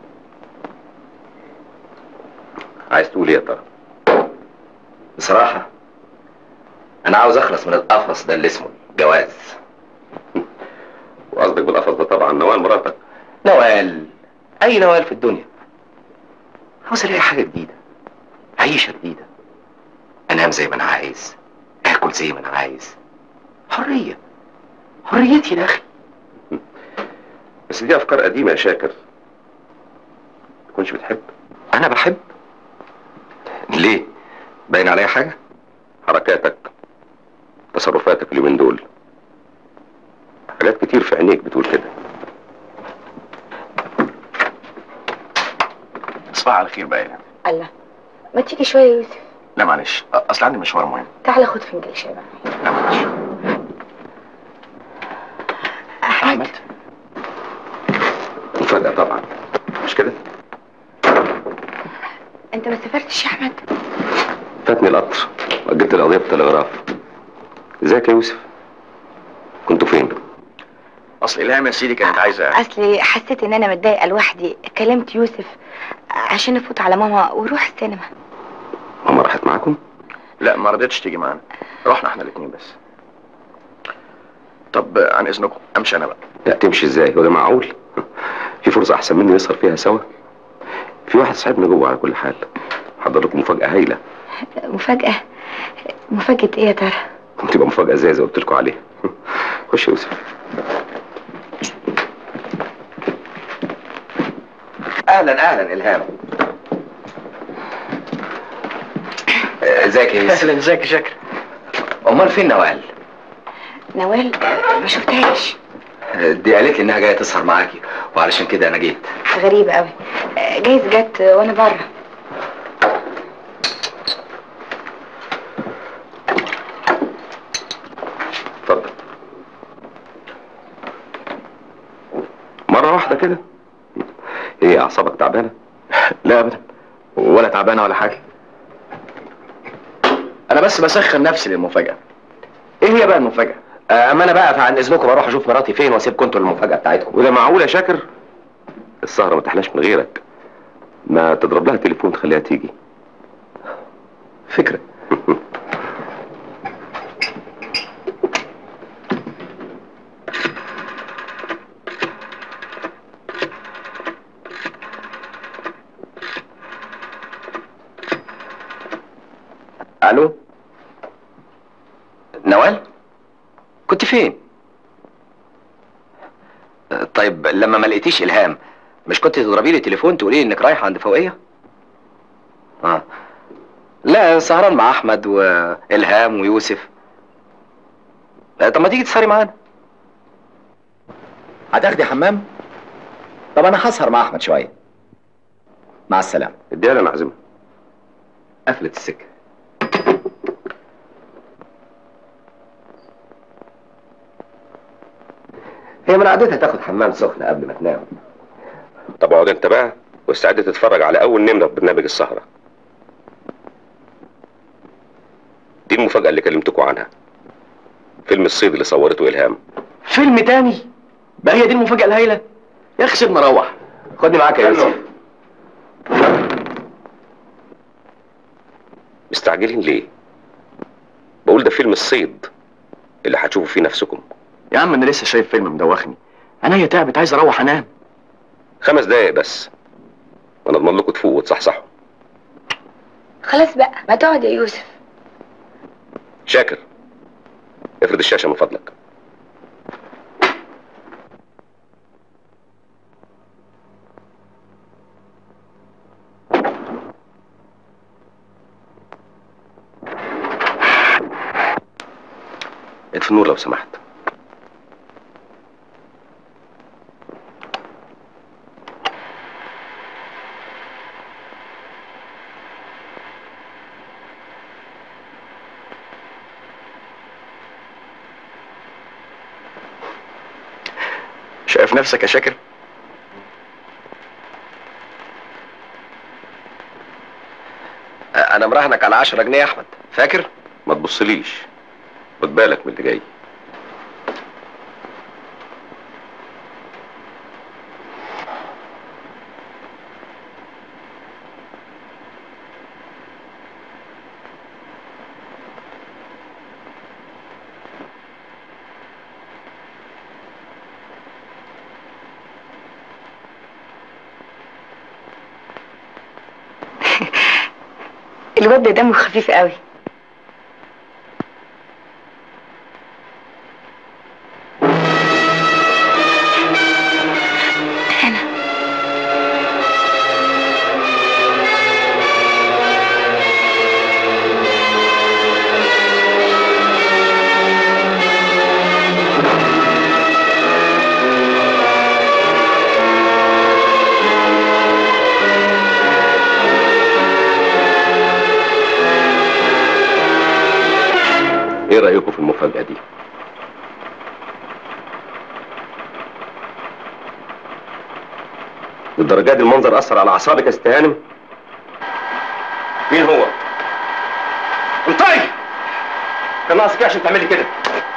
عايز تقول ايه يا ترى؟ بصراحه انا عاوز اخلص من القفص ده اللي اسمه جواز وقصدك بالقفص ده طبعا نوال مراتك نوال اي نوال في الدنيا عاوز الاقي حاجه جديده عيشه جديده انام زي ما انا عايز اكل زي ما انا عايز حريه حريتي يا اخي بس دي افكار قديمه يا شاكر تكونش بتحب انا بحب ليه باين عليا حاجه حركاتك تصرفاتك اليومين دول حاجات كتير في عينيك بتقول كده صباح على خير بقى يا الله ما تيجي شويه يا يوسف لا معلش اصل عندي مشوار مهم تعالى خد فنجان شاي معايا لا معلش احمد مفاجأة طبعا مش كده؟ انت ما سافرتش يا احمد فاتني القطر وأجلت القضية بالتلغراف ازيك يا يوسف؟ كنتوا فين؟ اصل الهام يا سيدي كانت عايزه اصلي حسيت ان انا متضايقه لوحدي كلمت يوسف عشان نفوت على ماما ونروح السينما ماما راحت معاكم؟ لا ما رضيتش تيجي معانا رحنا احنا الاثنين بس طب عن اذنكم امشي انا بقى لا تمشي ازاي؟ هو ده معقول؟ في فرصة أحسن مني نسهر فيها سوا؟ في واحد صاحبنا جوه على كل حال حضر لكم مفاجأة هايلة مفاجاه مفاجاه ايه يا ترى تبقى مفاجأة زي زي قلت لكم عليها خش يا يوسف اهلا اهلا الهام آه، ازيك يا يوسف اهلا ازيك يا شاكر امال فين نوال نوال ما شفتهاش آه، دي قالت لي انها جايه تسهر معاكي وعلشان كده انا جيت غريبه قوي جايز جت وانا بره اتفضل مرة واحدة كده ايه أعصابك تعبانة؟ لا ابدا ولا تعبانه ولا حاجه انا بس بسخن نفسي للمفاجاه ايه هي بقى المفاجاه آه، اما انا بقى فعن اذنكم اروح اشوف مراتي فين واسيبكم انتوا المفاجاه بتاعتكم وده معقول يا شاكر؟ السهرة ما تحلاش من غيرك ما تضرب لها تليفون تخليها تيجي فكره الو نوال كنت فين آه، طيب لما ما لقيتيش الهام مش كنت تضربي لي تليفون تقولي لي انك رايحه عند فوقيه اه لا سهران مع احمد والهام ويوسف آه، طب ما تيجي تسهري معانا هتاخدي حمام طب انا هسهر مع احمد شويه مع السلامه اديها لي انا اعزمها قفلت السكه هي من عادتها تاخد حمام سخن قبل ما تنام طب اقعد انت بقى واستعد تتفرج على اول نمرة في برنامج السهرة دي المفاجأة اللي كلمتكم عنها فيلم الصيد اللي صورته إلهام فيلم تاني بقى هي دي المفاجأة الهايلة يا اخي سيبنا روح خدني معاك يا يوسف مستعجلين ليه؟ بقول ده فيلم الصيد اللي هتشوفوا فيه نفسكم يا عم انا لسه شايف فيلم مدوخني عينيا تعبت عايز اروح انام خمس دقايق بس وانا اضمن لكم تفوقوا وتصحصحوا خلاص بقى ما تقعد يا يوسف شاكر افرد الشاشة من فضلك اطفي النور لو سمحت شايف نفسك يا شاكر انا مراهنك على 10 جنيه يا احمد فاكر ما تبصليش خد بالك من اللي جاي الواد ده دمه خفيف قوي ايه رايكم في المفاجاه دي للدرجه دي المنظر اثر على اعصابك يا ست هانم مين هو انطقي كان ناقصك ايه عشان تعملي كده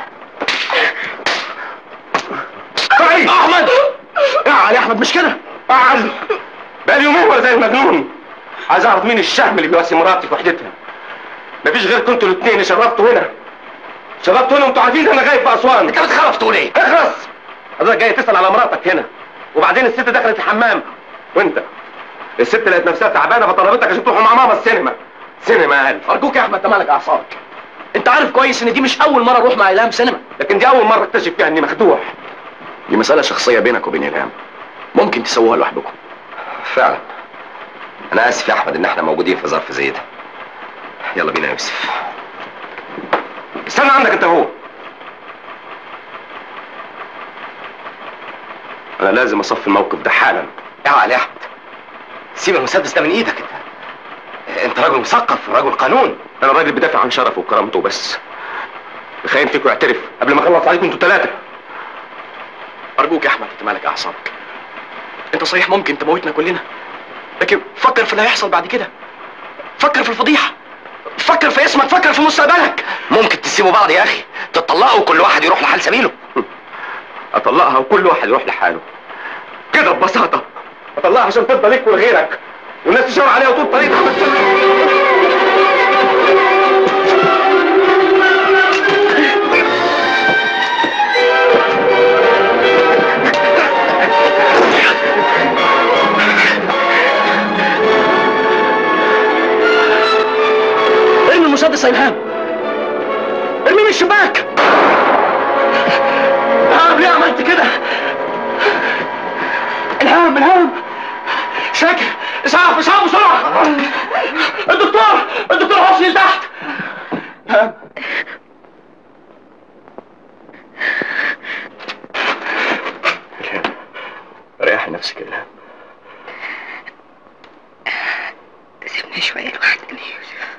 طيب احمد اقعد يا احمد مش كده اقعد بقالي يومين ولا زي المجنون عايز اعرف مين الشهم اللي بيواسي مراتي في وحدتها مفيش غيركم انتوا الاثنين اللي شربتوا هنا شربتوا هنا وانتوا عارفين انا غايب في اسوان انت بتخرف تقول ايه؟ اخرس حضرتك جاي تسال على مراتك هنا وبعدين الست دخلت الحمام وانت الست لقت نفسها تعبانه فطلبتك عشان تروحوا مع ماما السينما سينما قال ارجوك يا احمد انت مالك اعصابك انت عارف كويس ان دي مش اول مره اروح مع الهام سينما لكن دي اول مره اكتشف فيها اني مخدوع دي مساله شخصيه بينك وبين الهام ممكن تسووها لوحدكم فعلا انا اسف يا احمد ان احنا موجودين في ظرف زي ده يلا بينا يا يوسف استنى عندك انت هو انا لازم اصفي الموقف ده حالا اعقل يا احمد سيب المسدس ده من ايدك انت انت راجل مثقف راجل قانون انا راجل بدافع عن شرفه وكرامته بس خاين فيكم يعترف قبل ما اخلص عليكم انتوا ثلاثه ارجوك يا احمد انت مالك اعصابك انت صحيح ممكن تموتنا كلنا لكن فكر في اللي هيحصل بعد كده فكر في الفضيحه فكر في اسمك فكر في مستقبلك ممكن تسيبوا بعض يا اخي تطلقوا وكل واحد يروح لحال سبيله اطلقها وكل واحد يروح لحاله كده ببساطه اطلقها عشان تفضل ليك ولغيرك والناس تشاور عليها وطول طريق ارمي المسدس يا الهام ارمي من الشباك الهام ليه عملت كده الهام الهام شاكر اسعاف اسعاف بسرعه الدكتور الدكتور حسني لتحت الهام الهام ريحي نفسك يا الهام سيبنا شوية لوحدنا يا يوسف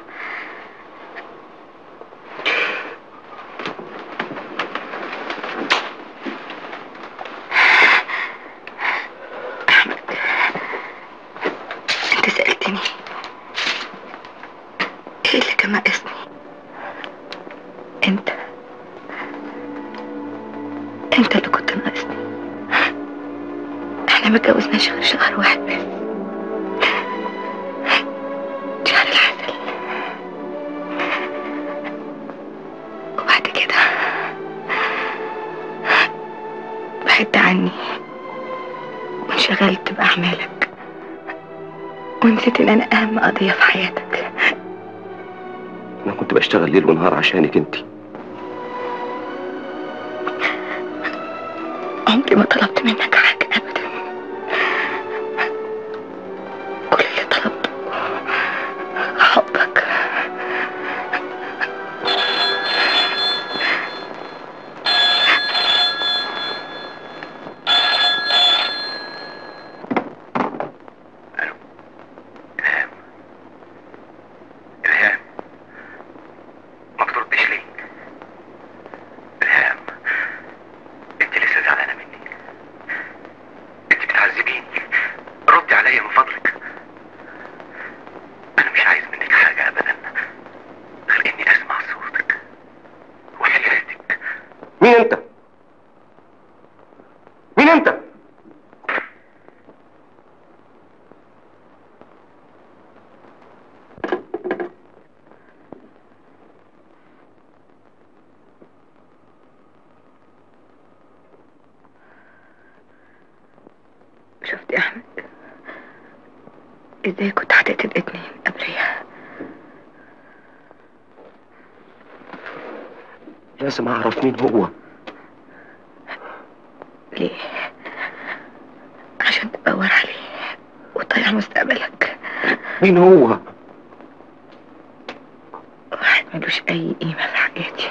أحمد أنت سألتني إيه اللي كان ناقصني أنت أنت احنا ما اتجوزناش غير شهر واحد بس شهر العسل وبعد كده بعدت عني وانشغلت بأعمالك ونسيت ان انا اهم قضية في حياتك انا كنت بشتغل ليل ونهار عشانك انت عمري ما طلبت منك حاجة ابدا كل اللي طلبته حبك إلهام ما بتردش ليه؟ إلهام أنت لسه زعلانة مني أنت بتعذبيني ردي عليا من فضلك أنا مش عايز منك حاجة أبدا غير إني أسمع صوتك وحياتك مين انت مين انت شفت يا احمد ازاي كنت هتقتل اتنين ابرياء لازم اعرف مين هو ليه عشان تدور عليه وتضيع مستقبلك مين هو واحد ملوش اي قيمة في حياتي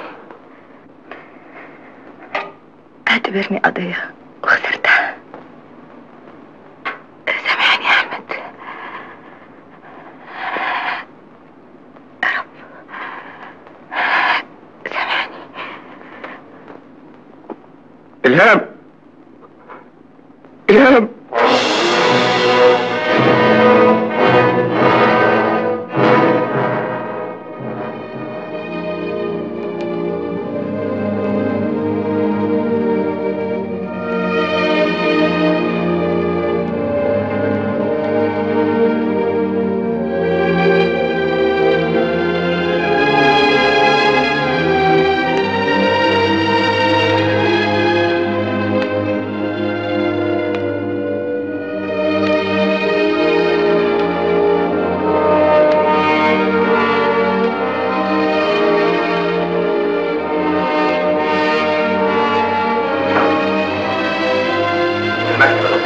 اعتبرني قضية وخسرتها سامحني يا احمد الهام الهام المكتب